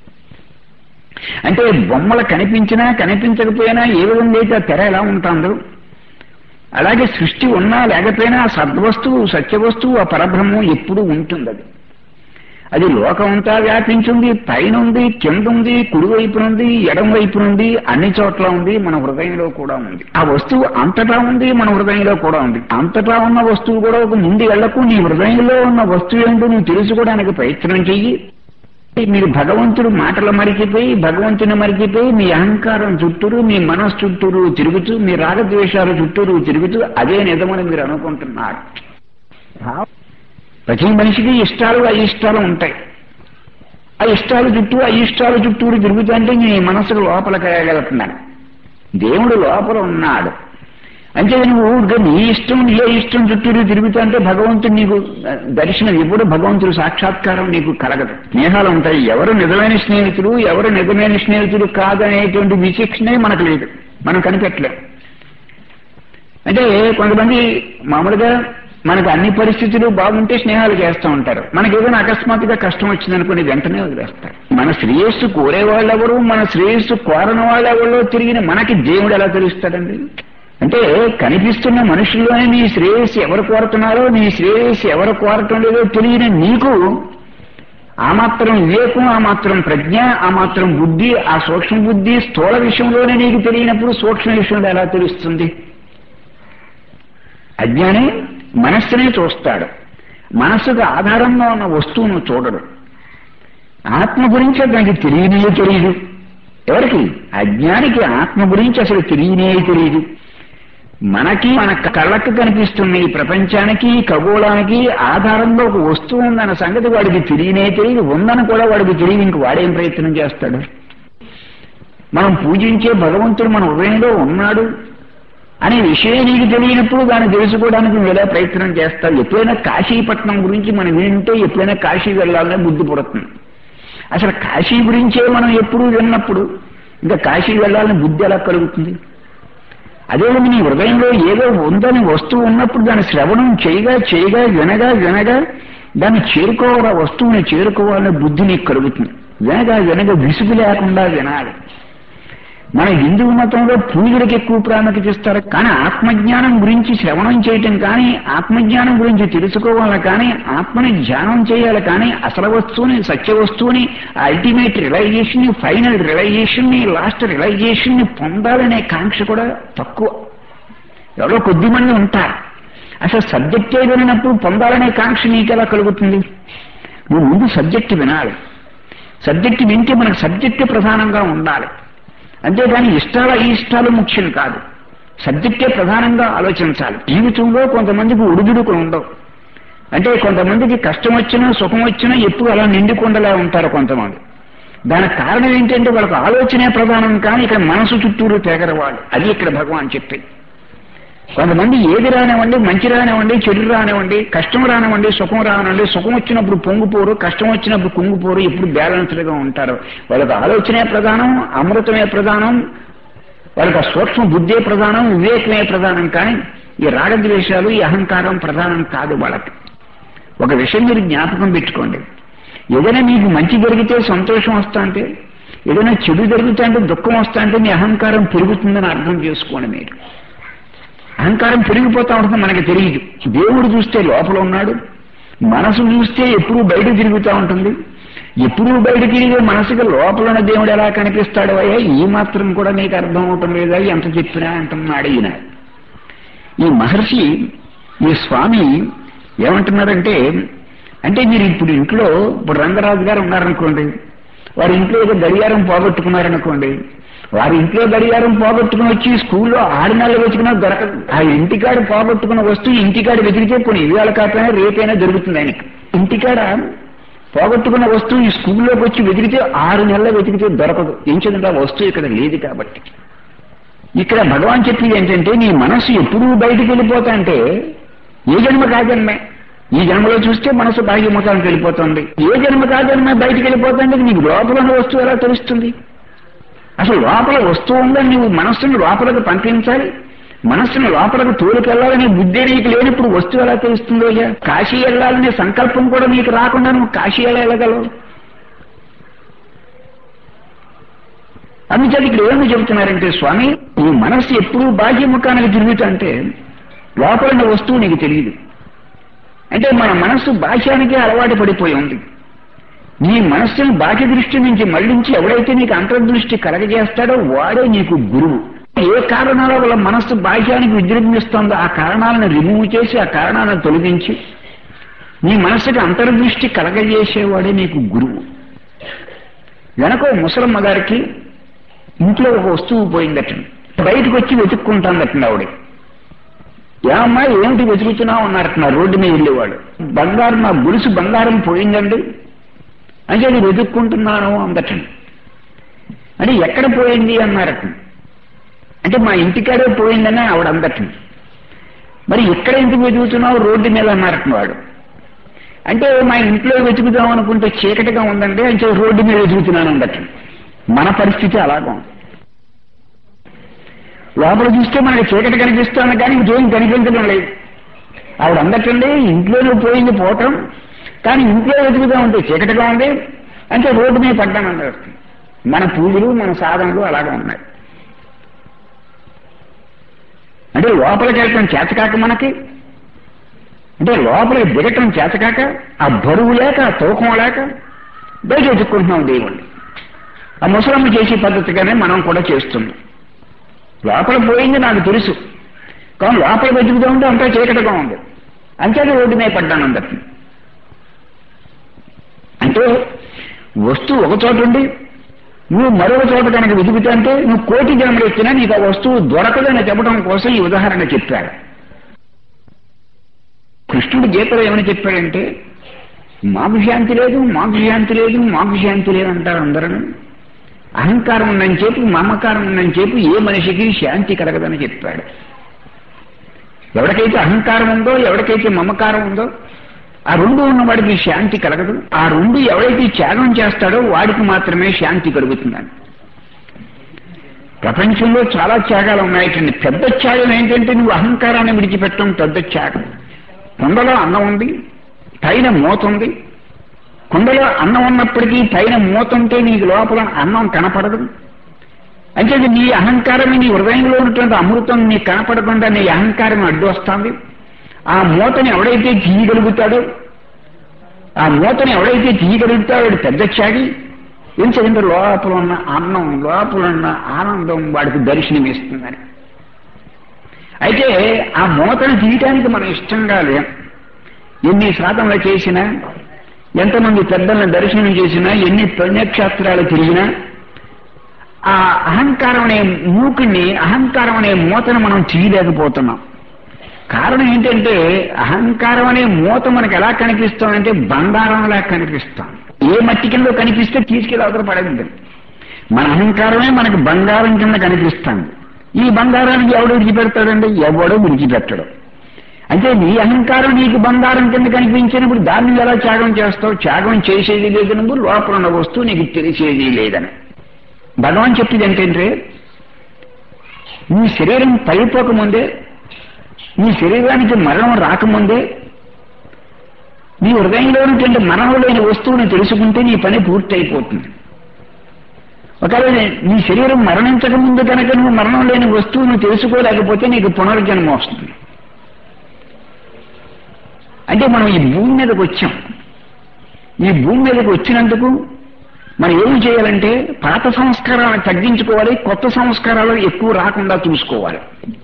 అంటే బొమ్మలు కనిపించినా కనిపించకపోయినా ఏ విధంగా అయితే ఆ తెర ఎలా ఉంటుందో అలాగే సృష్టి ఉన్నా లేకపోయినా ఆ సద్వస్తువు సత్యవస్తువు ఆ పరబ్రహ్మం ఎప్పుడూ ఉంటుంది అది అది లోకమంతా వ్యాపించింది పైన ఉంది కింద ఉంది కుడివైపునుంది ఎడం వైపునుంది అన్ని చోట్ల ఉంది మన హృదయంలో కూడా ఉంది ఆ వస్తువు అంతటా ఉంది మన హృదయంలో కూడా ఉంది అంతటా ఉన్న వస్తువు కూడా ఒక ముందు వెళ్లకు నీ హృదయంలో ఉన్న వస్తువు ఏంటో నువ్వు తెలుసుకోవడానికి ప్రయత్నం చెయ్యి మీరు భగవంతుడు మాటలు మరిచిపోయి భగవంతుని మరిచిపోయి మీ అహంకారం చుట్టూరు మీ మనస్సు చుట్టూరు తిరుగుతూ మీ రాగద్వేషాలు చుట్టూరు తిరుగుతూ అదే నిజమని మీరు అనుకుంటున్నారు ప్రతి మనిషికి ఇష్టాలు అయిష్టాలు ఉంటాయి ఆ ఇష్టాలు చుట్టూ అయిష్టాల చుట్టూరు తిరుగుతుంటే నీ మనసుకు లోపలికి వెళ్ళగలుగుతున్నాడు దేవుడు లోపల ఉన్నాడు అంటే నువ్వు ఊరికే నీ ఇష్టం ఏ ఇష్టం చుట్టూరు తిరుగుతుంటే భగవంతుడు నీకు దర్శనం ఎప్పుడు భగవంతుడు సాక్షాత్కారం నీకు కలగదు స్నేహాలు ఉంటాయి ఎవరు నిజమైన స్నేహితుడు ఎవరు నిజమైన స్నేహితుడు కాదనేటువంటి విచక్షణే మనకు లేదు మనం కనిపెట్టలేం అంటే కొంతమంది మామూలుగా మనకు అన్ని పరిస్థితులు బాగుంటే స్నేహాలు చేస్తూ ఉంటారు మనకి ఏదైనా అకస్మాత్తుగా కష్టం వచ్చిందనుకుని వెంటనే వదిలేస్తారు మన శ్రేయస్సు కోరే వాళ్ళెవరు మన శ్రేయస్సు కోరని వాళ్ళెవరో తిరిగిన మనకి దేవుడు ఎలా తెలుస్తాడండి అంటే కనిపిస్తున్న మనుషుల్లోనే నీ శ్రేయస్సు ఎవరు కోరుతున్నారో నీ శ్రేయస్సు ఎవరు కోరటం లేదో తెలియని నీకు ఆ మాత్రం వివేకం ఆ మాత్రం ప్రజ్ఞ ఆ మాత్రం బుద్ధి ఆ సూక్ష్మ బుద్ధి స్థూల విషయంలోనే నీకు తెలియనప్పుడు సూక్ష్మ విషయంలో ఎలా తెలుస్తుంది అజ్ఞాని మనస్సునే చూస్తాడు మనస్సుకు ఆధారంగా ఉన్న వస్తువును చూడడు ఆత్మ గురించి దానికి తెలియనే తెలియదు ఎవరికి అజ్ఞానికి ఆత్మ గురించి అసలు తెలియనే తెలియదు మనకి మన కళ్ళకు కనిపిస్తున్న ఈ ప్రపంచానికి ఖగోళానికి ఆధారంగా ఒక వస్తువు ఉందన్న సంగతి వాడికి తెలియనే తెలియదు ఉందని కూడా వాడికి తెలియదు ఇంక వాడేం ప్రయత్నం చేస్తాడు మనం పూజించే భగవంతుడు మన హృదయంలో ఉన్నాడు అనే విషయం నీకు తెలియనప్పుడు దాన్ని తెలుసుకోవడానికి నువ్వు ఎలా ప్రయత్నం చేస్తావు ఎప్పుడైనా కాశీపట్నం గురించి మనం వింటే ఎప్పుడైనా కాశీ వెళ్ళాలనే బుద్ధి పుడుతుంది అసలు కాశీ గురించే మనం ఎప్పుడు విన్నప్పుడు ఇంకా కాశీ వెళ్ళాలని బుద్ధి ఎలా కలుగుతుంది అదేవిధంగా నీ హృదయంలో ఏదో ఉందని వస్తువు ఉన్నప్పుడు దాని శ్రవణం చేయగా చేయగా వినగా వినగా దాన్ని చేరుకోవాలి వస్తువుని చేరుకోవాలనే బుద్ధి నీకు కలుగుతుంది వినగా వినగా విసుగు లేకుండా వినాలి మన హిందూ మతంలో పూజలకు ఎక్కువ ప్రాముఖ్యత ఇస్తారు కానీ ఆత్మజ్ఞానం గురించి శ్రవణం చేయటం కానీ ఆత్మజ్ఞానం గురించి తెలుసుకోవాలి కానీ ఆత్మని ధ్యానం చేయాలి కానీ అసలు వస్తువుని సత్య వస్తువుని అల్టిమేట్ రియలైజేషన్ ని ఫైనల్ రియలైజేషన్ ని లాస్ట్ రియలైజేషన్ ని పొందాలనే కాంక్ష కూడా తక్కువ ఎవరో కొద్ది మంది ఉంటారు అసలు సబ్జెక్టే వినప్పుడు పొందాలనే కాంక్ష నీకెలా కలుగుతుంది నువ్వు ముందు సబ్జెక్ట్ వినాలి సబ్జెక్ట్ వింటే మనకు సబ్జెక్ట్ ప్రధానంగా ఉండాలి అంతేగాని ఇష్టాల ఈ ఇష్టాలు ముఖ్యం కాదు సబ్జెక్టే ప్రధానంగా ఆలోచించాలి జీవితంలో కొంతమందికి ఉడుదుడుకులు ఉండవు అంటే కొంతమందికి కష్టం వచ్చినా సుఖం వచ్చినా ఎప్పుడు అలా నిండుకుండలా ఉంటారు కొంతమంది దానికి కారణం ఏంటంటే వాళ్ళకి ఆలోచనే ప్రధానం కానీ ఇక్కడ మనసు చుట్టూరు తెగరవాళ్ళు అది ఇక్కడ భగవాన్ చెప్పేది కొంతమంది ఏది రానివ్వండి మంచి రానివ్వండి చెడు రానివ్వండి కష్టం రానివ్వండి సుఖం రానివ్వండి సుఖం వచ్చినప్పుడు పొంగిపోరు కష్టం వచ్చినప్పుడు కుంగిపోరు ఎప్పుడు బ్యాలెన్స్డ్గా ఉంటారు వాళ్ళకి ఆలోచనే ప్రధానం అమృతమే ప్రధానం వాళ్ళకి ఆ సూక్ష్మ బుద్ధే ప్రధానం వివేకమే ప్రధానం కానీ ఈ రాగద్వేషాలు ఈ అహంకారం ప్రధానం కాదు వాళ్ళకి ఒక విషయం మీరు జ్ఞాపకం పెట్టుకోండి ఏదైనా మీకు మంచి జరిగితే సంతోషం వస్తా అంటే ఏదైనా చెడు జరుగుతా అంటే దుఃఖం వస్తా అంటే మీ అహంకారం పెరుగుతుందని అర్థం చేసుకోండి మీరు అహంకారం పెరిగిపోతా ఉంటుంది మనకి తెలియదు దేవుడు చూస్తే లోపల ఉన్నాడు మనసు చూస్తే ఎప్పుడూ బయట తిరుగుతూ ఉంటుంది ఎప్పుడూ బయట తిరిగే మనసుకి లోపల ఉన్న దేవుడు ఎలా కనిపిస్తాడు అయ్యా ఈ మాత్రం కూడా నీకు అర్థం అవటం లేదా ఎంత చెప్పినా అంటున్నాడు ఈయన ఈ మహర్షి ఈ స్వామి ఏమంటున్నారంటే అంటే మీరు ఇప్పుడు ఇంట్లో ఇప్పుడు రంగరాజు గారు ఉన్నారనుకోండి వారి ఇంట్లో ఏదో గడియారం పోగొట్టుకున్నారనుకోండి వారి ఇంట్లో గడియారం పోగొట్టుకుని వచ్చి స్కూల్లో ఆరు నెలలు వెతికినా దొరకదు ఆ ఇంటికాడ పోగొట్టుకున్న వస్తువు ఇంటికాడ వెతికితే పోనీ ఇవాళ కాకపోయినా రేపైనా దొరుకుతుంది ఆయనకి ఇంటికాడ పోగొట్టుకున్న వస్తువు ఈ స్కూల్లోకి వచ్చి వెతికితే ఆరు నెలలు వెతికితే దొరకదు ఎంచేదంటే ఆ వస్తువు ఇక్కడ లేదు కాబట్టి ఇక్కడ భగవాన్ చెప్పేది ఏంటంటే నీ మనసు ఎప్పుడూ బయటికి వెళ్ళిపోతా అంటే ఏ జన్మ కాజన్మే ఈ జన్మలో చూస్తే మనసు బాహ్య ముఖానికి వెళ్ళిపోతుంది ఏ జన్మ కాజన్మే బయటికి వెళ్ళిపోతుంది నీకు లోపల ఉన్న వస్తువు ఎలా తెలుస్తుంది అసలు లోపల వస్తువు ఉందని నువ్వు మనస్సును లోపలకు పంపించాలి మనస్సును లోపలకు తోలుకెళ్లాలనే బుద్ధి నీకు లేనప్పుడు వస్తువు ఎలా తెలుస్తుందో అయ్యా కాశీ వెళ్ళాలనే సంకల్పం కూడా నీకు రాకుండా నువ్వు కాశీ ఎలా వెళ్ళగలవు అందుచేత ఇక్కడ ఏమి చెబుతున్నారంటే స్వామి నీ మనస్సు ఎప్పుడూ బాహ్యముఖానికి తిరుగుతుంటే లోపల ఉన్న వస్తువు నీకు తెలియదు అంటే మన మనస్సు బాహ్యానికే అలవాటు పడిపోయి ఉంది నీ మనస్సును బాహ్య దృష్టి నుంచి మళ్లించి ఎవడైతే నీకు అంతర్దృష్టి కలగజేస్తాడో వాడే నీకు గురువు ఏ కారణాల వల్ల మనస్సు బాహ్యానికి విజృంభిస్తుందో ఆ కారణాలను రిమూవ్ చేసి ఆ కారణాలను తొలగించి నీ మనస్సుకి అంతర్దృష్టి కలగజేసేవాడే నీకు గురువు వెనక ముసలమ్మ గారికి ఇంట్లో ఒక వస్తువు పోయిందట బయటకు వచ్చి వెతుక్కుంటాందట ఆవిడ ఏమమ్మా ఏమిటి వెతుకుతున్నావు అన్నారట నా రోడ్డు మీద వెళ్ళేవాడు బంగారం నా గులుసు బంగారం పోయిందండి అంటే నేను వెతుక్కుంటున్నాను అందటండి అంటే ఎక్కడ పోయింది అన్నారట అంటే మా ఇంటికాడే పోయిందని ఆవిడ అందటండి మరి ఇక్కడ ఎందుకు వెతుకుతున్నావు రోడ్డు మీద అన్నారట వాడు అంటే మా ఇంట్లో వెతుకుదాం అనుకుంటే చీకటిగా ఉందండి అంటే రోడ్డు మీద వెతుకుతున్నాను అందటండి మన పరిస్థితి అలాగా ఉంది లోపల చూస్తే మనకి చీకటి కనిపిస్తుంది కానీ ఇంకేం కనిపించడం లేదు ఆవిడ అందటండి ఇంట్లోనే పోయింది పోవటం కానీ ఇంట్లో వెతుకుతా ఉంటే చీకటిగా ఉంది అంటే రోడ్డు మీద పడ్డాను అన్నారు మన పూజలు మన సాధనలు అలాగే ఉన్నాయి అంటే లోపలికి వెళ్ళటం చేతకాక మనకి అంటే లోపలికి దిగటం చేతకాక ఆ బరువు లేక ఆ తూకం లేక బయట వెతుక్కుంటున్నాం దేవుణ్ణి ఆ ముసలమ్మ చేసే పద్ధతిగానే మనం కూడా చేస్తున్నాం లోపల పోయింది నాకు తెలుసు కానీ లోపల వెతుకుతూ ఉంటే అంతా చీకటిగా ఉంది అంతేగా రోడ్డు మీద పడ్డాను అందరిని అంటే వస్తువు ఒక చోట ఉండి నువ్వు మరొక చోట కనుక వెతుకుతా అంటే నువ్వు కోటి జన్మలు ఎత్తినా నీకు ఆ వస్తువు దొరకదని చెప్పడం కోసం ఈ ఉదాహరణ చెప్పాడు కృష్ణుడు గీతలో ఏమని చెప్పాడంటే మాకు శాంతి లేదు మాకు శాంతి లేదు మాకు శాంతి లేదు అంటారు అందరూ అహంకారం ఉందని చెప్పి మమకారం ఉందని చెప్పి ఏ మనిషికి శాంతి కలగదని చెప్పాడు ఎవరికైతే అహంకారం ఉందో ఎవరికైతే మమకారం ఉందో ఆ రెండు ఉన్న వాడికి శాంతి కలగదు ఆ రెండు ఎవరైతే త్యాగం చేస్తాడో వాడికి మాత్రమే శాంతి కలుగుతుందని ప్రపంచంలో చాలా త్యాగాలు ఉన్నాయటండి పెద్ద త్యాగం ఏంటంటే నువ్వు అహంకారాన్ని విడిచిపెట్టడం పెద్ద త్యాగం కుండలో అన్నం ఉంది పైన మూత ఉంది కుండలో అన్నం ఉన్నప్పటికీ పైన మూత ఉంటే నీకు లోపల అన్నం కనపడదు అంటే నీ అహంకారం నీ హృదయంలో ఉన్నటువంటి అమృతం నీకు కనపడకుండా నీ అహంకారం అడ్డు వస్తుంది ఆ మూతని ఎవడైతే తీయగలుగుతాడో ఆ మూతని ఎవడైతే తీయగలుగుతాడో వాడు పెద్ద త్యాగి ఏం చేయండి లోపల ఉన్న అన్నం లోపల ఉన్న ఆనందం వాడికి దర్శనం ఇస్తుందని అయితే ఆ మూతను తీయటానికి మనం ఇష్టంగా లేం ఎన్ని సాధనలు చేసినా ఎంతమంది పెద్దలను దర్శనం చేసినా ఎన్ని పుణ్యక్షేత్రాలు తిరిగినా ఆ అహంకారం అనే మూకుని అహంకారం అనే మూతను మనం తీయలేకపోతున్నాం కారణం ఏంటంటే అహంకారం అనే మూత మనకు ఎలా కనిపిస్తామంటే బంగారంలా కనిపిస్తాం ఏ మట్టి కింద కనిపిస్తే తీసుకెళ్ళి అవతల పడేది మన అహంకారమే మనకు బంగారం కింద కనిపిస్తాం ఈ బంగారానికి ఎవడు విడిచిపెడతాడండి ఎవడో విడిచిపెట్టడు అంటే నీ అహంకారం నీకు బంగారం కింద కనిపించినప్పుడు దాన్ని ఎలా త్యాగం చేస్తావు త్యాగం చేసేది లేదన్నప్పుడు లోపల ఉన్న వస్తువు నీకు తెలిసేది లేదని భగవాన్ చెప్పింది ఏంటంటే నీ శరీరం పడిపోకముందే నీ శరీరానికి మరణం రాకముందే నీ హృదయంలో ఉన్నటువంటి మరణం లేని వస్తువుని తెలుసుకుంటే నీ పని పూర్తి అయిపోతుంది ఒకవేళ నీ శరీరం మరణించక ముందు కనుక నువ్వు మరణం లేని వస్తువును తెలుసుకోలేకపోతే నీకు పునర్జన్మ వస్తుంది అంటే మనం ఈ భూమి మీదకి వచ్చాం ఈ భూమి మీదకి వచ్చినందుకు మనం ఏమి చేయాలంటే పాత సంస్కారాలను తగ్గించుకోవాలి కొత్త సంస్కారాలు ఎక్కువ రాకుండా చూసుకోవాలి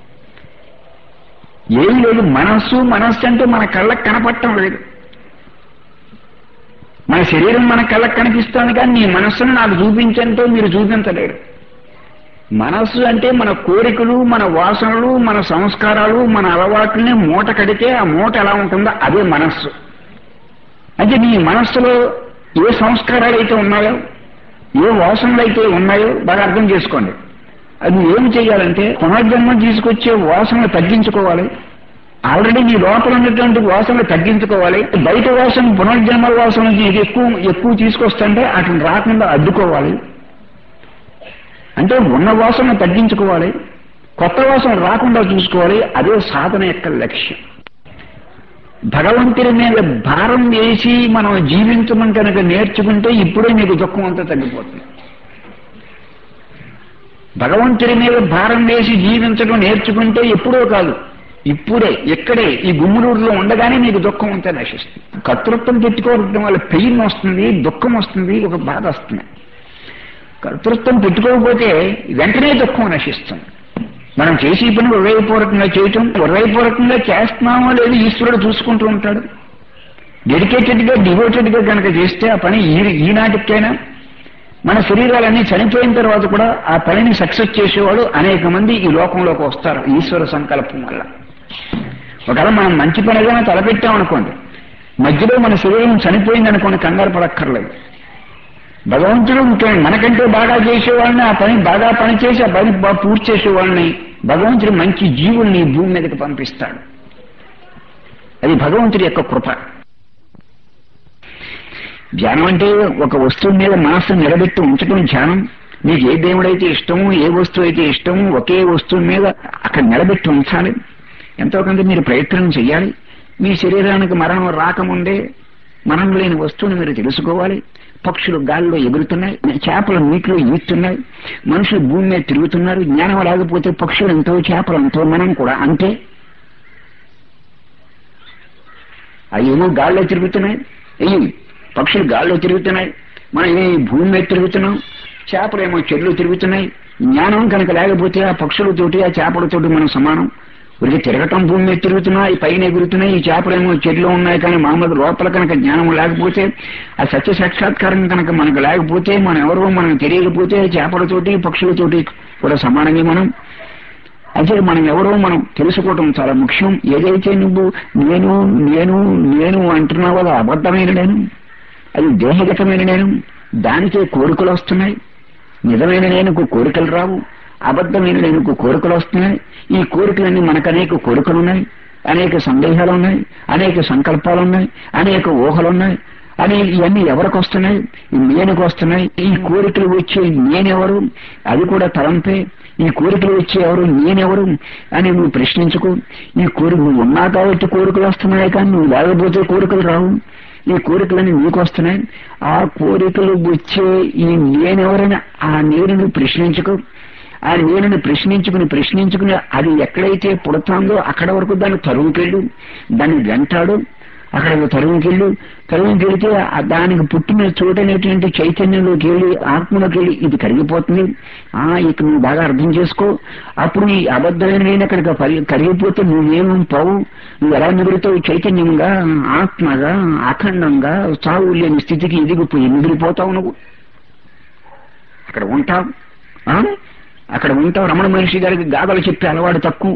ఏమి లేదు మనస్సు మనస్సు అంటే మన కళ్ళకు కనపడటం లేదు మన శరీరం మన కళ్ళకు కనిపిస్తుంది కానీ నీ మనస్సును నాకు చూపించంటే మీరు చూపించలేరు మనస్సు అంటే మన కోరికలు మన వాసనలు మన సంస్కారాలు మన అలవాట్లని మూట కడితే ఆ మూట ఎలా ఉంటుందో అదే మనస్సు అంటే నీ మనస్సులో ఏ సంస్కారాలు అయితే ఉన్నాయో ఏ వాసనలు అయితే ఉన్నాయో బాగా అర్థం చేసుకోండి అది ఏం చేయాలంటే పునర్జన్మ తీసుకొచ్చే వాసనలు తగ్గించుకోవాలి ఆల్రెడీ నీ లోపల ఉన్నటువంటి వాసనలు తగ్గించుకోవాలి బయట వాసన పునర్జన్మ వాసన నీకు ఎక్కువ ఎక్కువ తీసుకొస్తుంటే అట్లా రాకుండా అడ్డుకోవాలి అంటే ఉన్న వాసన తగ్గించుకోవాలి కొత్త వాసన రాకుండా చూసుకోవాలి అదే సాధన యొక్క లక్ష్యం భగవంతుడి మీద భారం వేసి మనం జీవించడం కనుక నేర్చుకుంటే ఇప్పుడే నీకు దుఃఖం అంతా తగ్గిపోతుంది భగవంతుడి మీద భారం వేసి జీవించడం నేర్చుకుంటే ఎప్పుడో కాదు ఇప్పుడే ఇక్కడే ఈ గుమ్మలూరులో ఉండగానే నీకు దుఃఖం అంతా నశిస్తుంది కర్తృత్వం పెట్టుకోవడం వల్ల పెయిన్ వస్తుంది దుఃఖం వస్తుంది ఒక బాధ వస్తుంది కర్తృత్వం పెట్టుకోకపోతే వెంటనే దుఃఖం నశిస్తుంది మనం చేసే పని హృదయపూర్వకంగా చేయటం హృదయపూర్వకంగా చేస్తున్నామో లేదు ఈశ్వరుడు చూసుకుంటూ ఉంటాడు డెడికేటెడ్ గా డివోటెడ్ గా కనుక చేస్తే ఆ పని ఈ ఈనాటికైనా మన శరీరాలన్నీ చనిపోయిన తర్వాత కూడా ఆ పనిని సక్సెస్ చేసేవాడు అనేక మంది ఈ లోకంలోకి వస్తారు ఈశ్వర సంకల్పం వల్ల ఒకవేళ మనం మంచి పని ఏదైనా తలపెట్టామనుకోండి మధ్యలో మన శరీరం చనిపోయింది అనుకోండి కంగారు పడక్కర్లేదు భగవంతుడు ఇంకా మనకంటే బాగా చేసేవాళ్ళని ఆ పని బాగా పని చేసి ఆ పని బాగా పూర్తి చేసేవాళ్ళని భగవంతుడు మంచి జీవుల్ని ఈ భూమి మీదకి పంపిస్తాడు అది భగవంతుడి యొక్క కృప ధ్యానం అంటే ఒక వస్తువు మీద మనస్సు నిలబెట్టి ఉంచడం ధ్యానం మీకు ఏ దేవుడైతే ఇష్టమో ఏ వస్తువు అయితే ఇష్టమో ఒకే వస్తువు మీద అక్కడ నిలబెట్టి ఉంచాలి ఎంతో కొంత మీరు ప్రయత్నం చేయాలి మీ శరీరానికి మరణం రాకముందే మరణం లేని వస్తువుని మీరు తెలుసుకోవాలి పక్షులు గాల్లో ఎగురుతున్నాయి చేపలు నీటిలో ఈస్తున్నాయి మనుషులు భూమి మీద తిరుగుతున్నారు జ్ఞానం లేకపోతే పక్షులు ఎంతో చేపలు ఎంతో మనం కూడా అంతే అవేమో గాల్లో తిరుగుతున్నాయి అయ్యి పక్షులు గాల్లో తిరుగుతున్నాయి మనం ఈ భూమి మీద తిరుగుతున్నాం చేపలేమో చెట్లు తిరుగుతున్నాయి జ్ఞానం కనుక లేకపోతే ఆ పక్షులతోటి ఆ చేపలతోటి మనం సమానం ఉరికి తిరగటం భూమి మీద తిరుగుతున్నాయి పైన ఎగురుతున్నాయి ఈ చేపలేమో చెట్లు ఉన్నాయి కానీ మామూలు లోపల కనుక జ్ఞానం లేకపోతే ఆ సత్య సాక్షాత్కారం కనుక మనకు లేకపోతే మనం ఎవరో మనకు తెలియకపోతే చేపలతోటి పక్షులతోటి కూడా సమానంగా మనం అయితే మనం ఎవరో మనం తెలుసుకోవటం చాలా ముఖ్యం ఏదైతే నువ్వు నేను నేను నేను అంటున్నావో అది అబద్ధమైన నేను అది దేహగతమైన నేను దానికే కోరికలు వస్తున్నాయి నిజమైన నేనుకు కోరికలు రావు అబద్ధమైన నేనుకు కోరికలు వస్తున్నాయి ఈ కోరికలన్నీ మనకు అనేక కోరికలు ఉన్నాయి అనేక సందేహాలు ఉన్నాయి అనేక సంకల్పాలు ఉన్నాయి అనేక ఊహలు ఉన్నాయి అని ఇవన్నీ ఎవరికి వస్తున్నాయి ఈ నేనుకు వస్తున్నాయి ఈ కోరికలు వచ్చే నేనెవరు అది కూడా తలంపే ఈ కోరికలు వచ్చే ఎవరు నేనెవరు అని నువ్వు ప్రశ్నించుకో ఈ కోరిక నువ్వు ఉన్నా కాబట్టి కోరికలు వస్తున్నాయి కానీ నువ్వు లేకపోతే కోరికలు రావు ఈ కోరికలన్నీ నీకు వస్తున్నాయి ఆ కోరికలు వచ్చే ఈ నేనెవరని ఆ నేను ప్రశ్నించుకో ఆ నేనుని ప్రశ్నించుకుని ప్రశ్నించుకుని అది ఎక్కడైతే పుడతాందో అక్కడ వరకు దాన్ని తరువుకెళ్ళు దాన్ని వెంటాడు అక్కడ తరువుకెళ్ళు తరువుకెళ్తే ఆ దానికి పుట్టిన చోటనేటువంటి చైతన్యంలోకి వెళ్ళి ఆత్మలోకి వెళ్ళి ఇది కరిగిపోతుంది ఆ ఇక నువ్వు బాగా అర్థం చేసుకో అప్పుడు ఈ అబద్ధమైన నేను అక్కడికి పరి- కరిగిపోతే నువ్వేమో పోవు నువ్వు ఎలా మిగులుతావు చైతన్యంగా ఆత్మగా అఖండంగా చావు లేని స్థితికి ఎదిగిపోయి మిగిలిపోతావు నువ్వు అక్కడ ఉంటావు ఆ? అక్కడ ఉంటావు రమణ మహర్షి గారికి గాథలు చెప్పే అలవాటు తక్కువ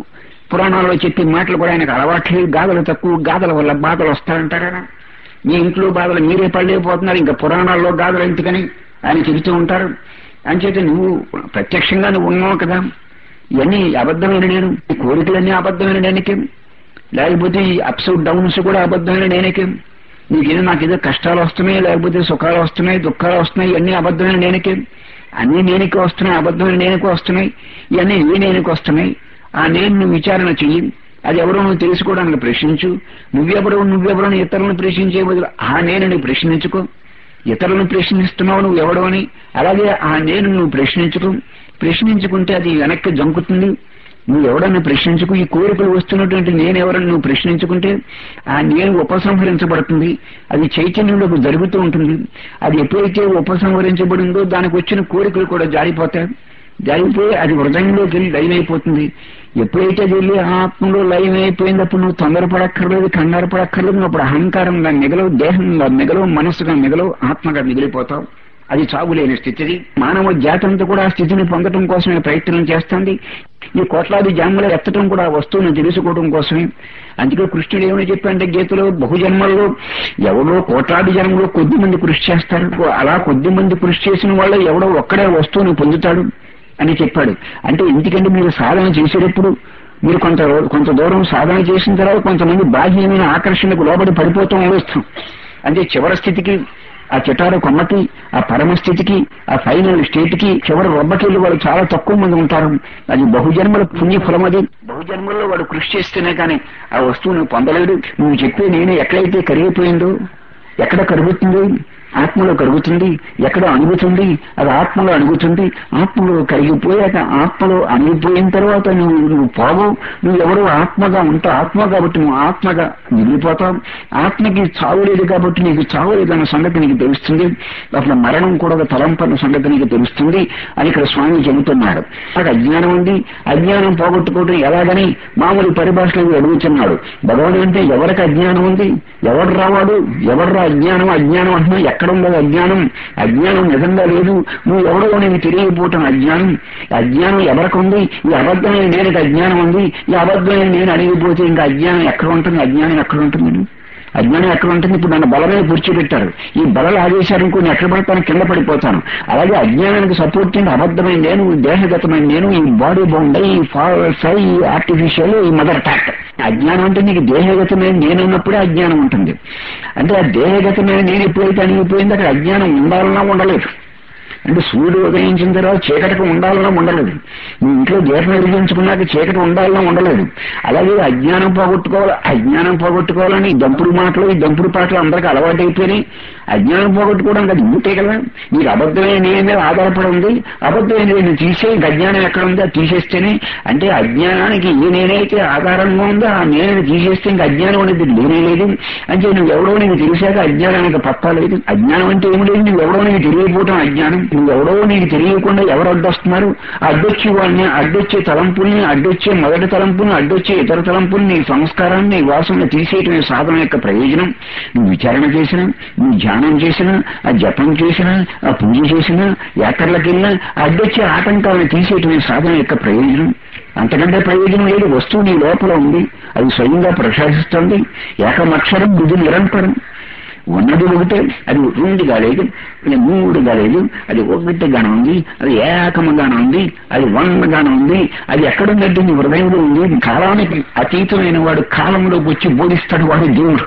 పురాణాల్లో చెప్పే మాటలు కూడా ఆయనకు అలవాట్లేదు గాథలు తక్కువ గాథల వల్ల బాధలు వస్తాయంటారా మీ ఇంట్లో బాధలు మీరే పడలేకపోతున్నారు ఇంకా పురాణాల్లో గాథలు ఎందుకని ఆయన చెబుతూ ఉంటారు అంచేత నువ్వు ప్రత్యక్షంగా నువ్వు ఉన్నావు కదా ఇవన్నీ అబద్ధమైన నేను ఈ కోరికలన్నీ అబద్ధమైన నేనకే లేకపోతే ఈ అప్స్ డౌన్స్ కూడా అబద్ధమైన నేనకే నీకేదో నాకేదో కష్టాలు వస్తున్నాయి లేకపోతే సుఖాలు వస్తున్నాయి దుఃఖాలు వస్తున్నాయి ఇవన్నీ అబద్ధమైన నేనకే అన్ని నేనకే వస్తున్నాయి అబద్ధమైన నేనకే వస్తున్నాయి ఇవన్నీ ఏ నేనకి వస్తున్నాయి ఆ నేను నువ్వు విచారణ చెయ్యి అది ఎవరో నువ్వు తెలుసుకోవడానికి ప్రశ్నించు నువ్వెవరో నువ్వెవరో ఇతరులను ప్రశ్నించే బదులు ఆ నేను ప్రశ్నించుకో ఇతరులను ప్రశ్నిస్తున్నావు నువ్వు ఎవడో అని అలాగే ఆ నేను నువ్వు ప్రశ్నించుకో ప్రశ్నించుకుంటే అది వెనక్కి జంకుతుంది నువ్వు ఎవడన్నా ప్రశ్నించుకు ఈ కోరికలు వస్తున్నటువంటి నేను ఎవరని నువ్వు ప్రశ్నించుకుంటే ఆ నేను ఉపసంహరించబడుతుంది అది చైతన్యంలోకి జరుగుతూ ఉంటుంది అది ఎప్పుడైతే ఉపసంహరించబడిందో దానికి వచ్చిన కోరికలు కూడా జారిపోతాయి జారిపోయి అది హృదయంలోకి వెళ్ళి లైన్ అయిపోతుంది ఎప్పుడైతే అది వెళ్ళి ఆత్మలో లైన్ అయిపోయినప్పుడు నువ్వు తొందరపడక్కర్లేదు కంగారు పడక్కర్లేదు నువ్వు అప్పుడు అహంకారంగా మిగలవు దేహంగా మిగలవు మనస్సుగా మిగలవు ఆత్మగా మిగిలిపోతావు అది చావులేని స్థితిది మానవ జాతంతో కూడా ఆ స్థితిని పొందడం కోసమే ప్రయత్నం చేస్తుంది ఈ కోట్లాది జన్మలు ఎత్తడం కూడా ఆ వస్తువుని తెలుసుకోవడం కోసమే అందుకే కృష్ణుడు ఏమని చెప్పంటే గీతలో బహుజన్మల్లో ఎవరో కోట్లాది జన్మలో కొద్ది మంది కృషి చేస్తారు అలా కొద్ది మంది కృషి చేసిన వాళ్ళు ఎవడో ఒక్కడే వస్తువుని పొందుతాడు అని చెప్పాడు అంటే ఎందుకంటే మీరు సాధన చేసేటప్పుడు మీరు కొంత కొంత దూరం సాధన చేసిన తర్వాత కొంతమంది బాహ్యమైన ఆకర్షణకు లోబడి పడిపోతూ వస్తాం అంటే చివరి స్థితికి ఆ చిటార కొమ్మకి ఆ పరమ స్థితికి ఆ ఫైనల్ స్టేట్ కి చివరి రొబ్బకెళ్ళి వాళ్ళు చాలా తక్కువ మంది ఉంటారు అది బహుజన్మల పుణ్యఫలం అది బహుజన్మల్లో వాడు కృషి చేస్తేనే కానీ ఆ వస్తువును పొందలేడు నువ్వు చెప్పే నేను ఎక్కడైతే కరిగిపోయిందో ఎక్కడ కరుగుతుంది ఆత్మలో కరుగుతుంది ఎక్కడ అణుగుతుంది అది ఆత్మలో అణుగుతుంది ఆత్మలో కరిగిపోయాక ఆత్మలో అణిగిపోయిన తర్వాత నువ్వు నువ్వు పోవు నువ్వు ఎవరో ఆత్మగా ఉంటావు ఆత్మ కాబట్టి నువ్వు ఆత్మగా మిగిలిపోతావు ఆత్మకి చావు లేదు కాబట్టి నీకు చావు లేదన్న సంగతి నీకు తెలుస్తుంది అసలు మరణం కూడా ఒక తలంపన్న సంగతి నీకు తెలుస్తుంది అని ఇక్కడ స్వామి చెబుతున్నారు నాకు అజ్ఞానం ఉంది అజ్ఞానం పోగొట్టుకోవడం ఎలాగని మామూలు పరిభాషలో అడుగుతున్నాడు భగవాన్ అంటే ఎవరికి అజ్ఞానం ఉంది ఎవడు రావాడు ఎవర్రా అజ్ఞానం అజ్ఞానం అంటున్నా ఎక్కడ ఉండదు అజ్ఞానం అజ్ఞానం నిజంగా లేదు నువ్వు ఎవడో నీకు తెలియకపోవటం అజ్ఞానం అజ్ఞానం ఎవరికి ఉంది ఈ అబద్ధమైన నేనకి అజ్ఞానం ఉంది ఈ అబద్ధమైన నేను అడిగిపోతే ఇంకా అజ్ఞానం ఎక్కడ ఉంటుంది అజ్ఞానం ఎక్కడ ఉంటుంది అజ్ఞానం ఎక్కడ ఉంటుంది ఇప్పుడు నన్ను బలమే కూర్చోబెట్టారు ఈ బలలు ఆదేశారు నేను ఎక్కడ పడతాను కింద పడిపోతాను అలాగే అజ్ఞానానికి సపోర్ట్ చేయండి అబద్ధమైన నేను ఈ దేహగతమైన నేను ఈ బాడీ బౌండ్ ఈ ఫై ఈ ఆర్టిఫిషియల్ ఈ మదర్ టాక్ అజ్ఞానం అంటే నీకు దేహగతమైన నేను ఉన్నప్పుడే అజ్ఞానం ఉంటుంది అంటే ఆ దేహగతమైన నేను ఎప్పుడైతే అణిగిపోయిందో అక్కడ అజ్ఞానం ఉండాలన్నా ఉండలేదు అంటే సూర్యుడు ఉదయించిన తర్వాత చీకటికి ఉండాలన్నా ఉండలేదు నీ ఇంట్లో దీపం వెలిగించుకున్నాక చీకటి ఉండాలన్నా ఉండలేదు అలాగే అజ్ఞానం పోగొట్టుకోవాలి అజ్ఞానం పోగొట్టుకోవాలని ఈ దంపుడు మాటలు ఈ దంపుడు పాటలు అందరికీ అలవాటు అయిపోయినాయి అజ్ఞానం పోగొట్టుకోవడానికి అది ఉంటే కదా నీకు అబద్ధమైన నేను మీద ఆధారపడి ఉంది అబద్ధమైన నేను తీసే అజ్ఞానం ఎక్కడ ఉందో అది తీసేస్తేనే అంటే అజ్ఞానానికి ఏ నేనైతే ఆధారంగా ఉందో ఆ నేను తీసేస్తే ఇంకా అజ్ఞానం అనేది లేనే లేదు అంటే నువ్వు ఎవడో నీకు తెలిసాక అజ్ఞానానికి పత్తా లేదు అజ్ఞానం అంటే ఏమి లేదు నువ్వు ఎవడో నీకు తెలియకపోవటం అజ్ఞానం నువ్వు ఎవడో నీకు తెలియకుండా ఎవరు అడ్డొస్తున్నారు అడ్డొచ్చి వాడిని అడ్డొచ్చే తలంపుల్ని అడ్డొచ్చే మొదటి తలంపుని అడ్డొచ్చే ఇతర తలంపుల్ని నీ సంస్కారాన్ని నీ వాసన తీసేయటమే సాధన యొక్క ప్రయోజనం నువ్వు విచారణ చేసినా నువ్వు ధ్యానం చేసినా ఆ జపం చేసినా ఆ పూజ చేసినా యాత్రలకు వెళ్ళినా అడ్డొచ్చే ఆటంకాలను తీసేయటమే సాధన యొక్క ప్రయోజనం అంతకంటే ప్రయోజనం లేదు వస్తువు నీ లోపల ఉంది అది స్వయంగా ప్రకాశిస్తుంది ఏకమక్షరం బుద్ధి నిరంతరం ఉన్నది ఒకటే అది రెండుగా లేదు అది మూడుగా లేదు అది ఒకటిగానే ఉంది అది ఏకముగానే ఉంది అది వందగానే ఉంది అది ఎక్కడుందంటే నీ హృదయంలో ఉంది కాలానికి అతీతమైన వాడు కాలంలోకి వచ్చి బోధిస్తాడు వాడు దేవుడు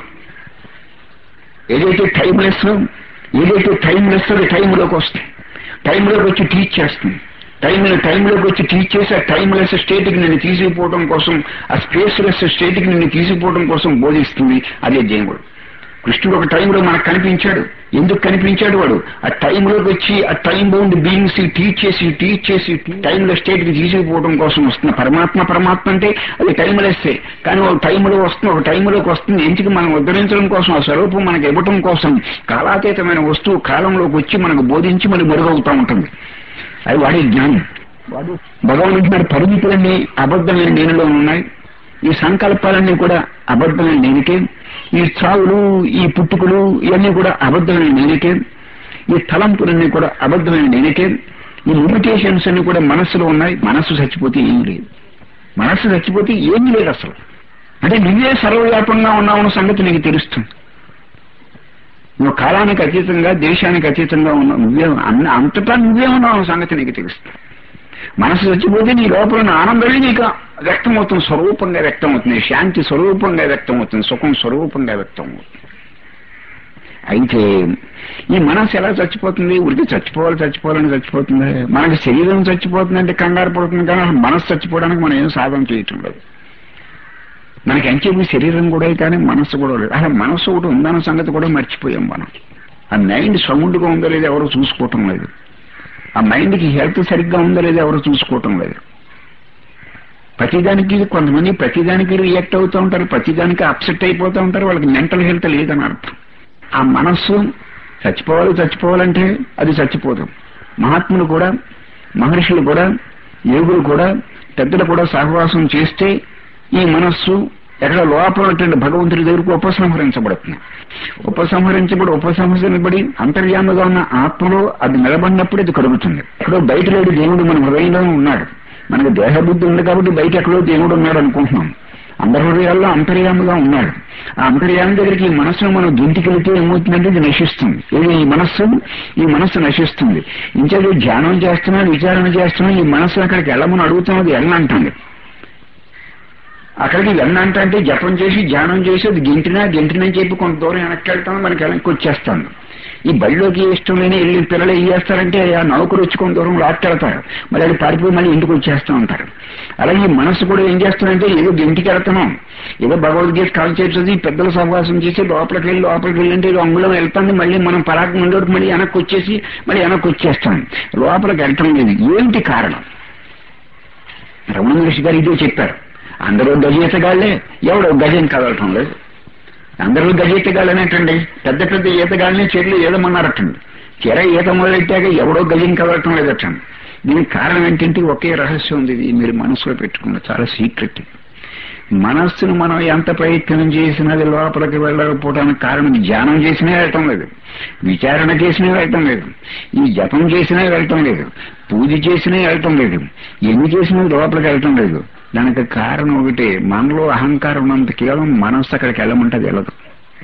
ఏదైతే టైంలెస్ ఏదైతే టైంలెస్ అది టైంలోకి వస్తుంది టైంలోకి వచ్చి టీచ్ చేస్తుంది టైం టైంలోకి వచ్చి టీచ్ చేసి ఆ టైంలెస్ స్టేట్కి నిన్ను తీసుకుపోవడం కోసం ఆ స్పేస్లెస్ స్టేట్కి నిన్ను తీసుకుపోవడం కోసం బోధిస్తుంది అదే దేవుడు కృష్ణుడు ఒక టైంలో మనకు కనిపించాడు ఎందుకు కనిపించాడు వాడు ఆ టైంలోకి వచ్చి ఆ టైం బౌండ్ బీయింగ్స్ టీచ్ చేసి టీచ్ చేసి టైంలో స్టేట్ కి తీసుకుపోవడం కోసం వస్తున్న పరమాత్మ పరమాత్మ అంటే అది టైంలెస్సే కానీ ఒక టైంలో వస్తుంది ఒక టైంలోకి వస్తుంది ఎందుకు మనం ఉద్ధరించడం కోసం ఆ స్వరూపం మనకు ఇవ్వటం కోసం కాలాతీతమైన వస్తువు కాలంలోకి వచ్చి మనకు బోధించి మనకు మెరుగవుతూ ఉంటుంది అది వాడే జ్ఞానం వాడు భగవాన్ పరిమితులన్నీ అబద్ధమైన నేనులో ఉన్నాయి ఈ సంకల్పాలన్నీ కూడా అబద్ధమైన నేనికే ఈ చావులు ఈ పుట్టుకులు ఇవన్నీ కూడా అబద్ధమైన నేనకే ఈ తలంపులన్నీ కూడా అబద్ధమైన నేనకే ఈ లిమిటేషన్స్ అన్ని కూడా మనస్సులో ఉన్నాయి మనస్సు చచ్చిపోతే ఏం లేదు మనస్సు చచ్చిపోతే ఏమీ లేదు అసలు అంటే నువ్వే సర్వవ్యాపంగా ఉన్నావన్న సంగతి నీకు తెలుస్తుంది నువ్వు కాలానికి అతీతంగా దేశానికి అతీతంగా ఉన్నావు నువ్వే అన్న అంతటా నువ్వే ఉన్నావు అన్న సంగతి నీకు తెలుస్తుంది మనసు చచ్చిపోతే నీ లోపల ఉన్న ఆనందమే నీకు వ్యక్తమవుతుంది స్వరూపంగా వ్యక్తమవుతుంది శాంతి స్వరూపంగా వ్యక్తమవుతుంది సుఖం స్వరూపంగా వ్యక్తమవుతుంది అయితే ఈ మనసు ఎలా చచ్చిపోతుంది ఉరికి చచ్చిపోవాలి చచ్చిపోవాలని చచ్చిపోతుంది మనకి శరీరం చచ్చిపోతుందంటే కంగారు పడుతుంది కానీ అసలు మనసు చచ్చిపోవడానికి మనం ఏం సాధన చేయటం లేదు మనకి ఎంచేపు శరీరం కూడా కానీ మనసు కూడా లేదు అసలు మనసు ఒకటి ఉందన్న సంగతి కూడా మర్చిపోయాం మనం ఆ మైండ్ సౌండ్గా ఉందో లేదో ఎవరు చూసుకోవటం లేదు ఆ మైండ్కి హెల్త్ సరిగ్గా ఉందో లేదో ఎవరు చూసుకోవటం లేదు ప్రతిదానికి కొంతమంది ప్రతిదానికి రియాక్ట్ అవుతూ ఉంటారు ప్రతిదానికి అప్సెట్ అయిపోతూ ఉంటారు వాళ్ళకి మెంటల్ హెల్త్ లేదని అర్థం ఆ మనస్సు చచ్చిపోవాలి చచ్చిపోవాలంటే అది చచ్చిపోదు మహాత్ములు కూడా మహర్షులు కూడా యోగులు కూడా పెద్దలు కూడా సహవాసం చేస్తే ఈ మనస్సు ఎక్కడ లోపల ఉన్నటువంటి భగవంతుడి దగ్గరకు ఉపసంహరించబడుతుంది ఉపసంహరించబడి ఉపసంహరించబడి అంతర్యాముగా ఉన్న ఆత్మలో అది నిలబడినప్పుడు ఇది కలుగుతుంది ఎక్కడో బయట లేడు దేవుడు మన హృదయంలో ఉన్నాడు మనకు దేహబుద్ధి ఉంది కాబట్టి బయట ఎక్కడో దేవుడు ఉన్నాడు అనుకుంటున్నాం అందరి హృదయాల్లో అంతర్యాముగా ఉన్నాడు ఆ అంతర్యామి దగ్గరికి ఈ మనస్సును మనం దుంటికెళ్తే ఏమవుతుందంటే ఇది నశిస్తుంది ఇది ఈ మనస్సు ఈ మనస్సు నశిస్తుంది ఇంకేదో ధ్యానం చేస్తున్నా విచారణ చేస్తున్నా ఈ మనస్సు అక్కడికి వెళ్ళమని అడుగుతున్నది వెళ్ళంటుంది అక్కడికి వెళ్ళంట అంటే జపం చేసి ధ్యానం చేసి అది గింటినా గింటినని చెప్పి కొంత దూరం వెనక్కి వెళ్తాను మనకి వెనక్కి వచ్చేస్తాను ఈ బడిలోకి ఇష్టం లేని వెళ్ళి పిల్లలు ఏం చేస్తారంటే ఆ నౌకరు వచ్చి కొంత దూరం లాక్కెళ్తారు మళ్ళీ అది పారిపోయి మళ్ళీ ఇంటికి వచ్చేస్తూ ఉంటారు అలాగే ఈ మనసు కూడా ఏం చేస్తుందంటే ఏదో ఇంటికి వెళ్తున్నాం ఏదో భగవద్గీత కాల్ చేసేది పెద్దల సహవాసం చేసి లోపలికి వెళ్ళి లోపలికి వెళ్ళంటే ఏదో అంగుళం వెళ్తాంది మళ్ళీ మనం పరాకు ముందు మళ్ళీ వెనక్కి వచ్చేసి మళ్ళీ వెనక్కి వచ్చేస్తాం లోపలికి వెళ్ళటం లేదు ఏంటి కారణం రమణ మహర్షి గారు ఇదే చెప్పారు అందరూ గజ ఎవడో గజం కదలటం లేదు అందరూ గజ ఈతగాళ్ళనేటండి పెద్ద పెద్ద ఈతగాళ్ళని చెట్లు ఈదమన్నారటండి చెర ఈత మొదలెట్టాక ఎవడో గజం కదలటం లేదటండి దీనికి కారణం ఏంటంటే ఒకే రహస్యం ఉంది ఇది మీరు మనసులో పెట్టుకున్న చాలా సీక్రెట్ మనస్సును మనం ఎంత ప్రయత్నం చేసినది లోపలికి వెళ్ళకపోవడానికి కారణం ధ్యానం చేసినా వెళ్ళటం లేదు విచారణ చేసినా వెళ్ళటం లేదు ఈ జపం చేసినా వెళ్ళటం లేదు పూజ చేసినా వెళ్ళటం లేదు ఎన్ని చేసినా లోపలికి వెళ్ళటం లేదు దానికి కారణం ఒకటి మనలో అహంకారం ఉన్నంత కేవలం మనస్సు అక్కడికి వెళ్ళమంటే వెళ్ళదు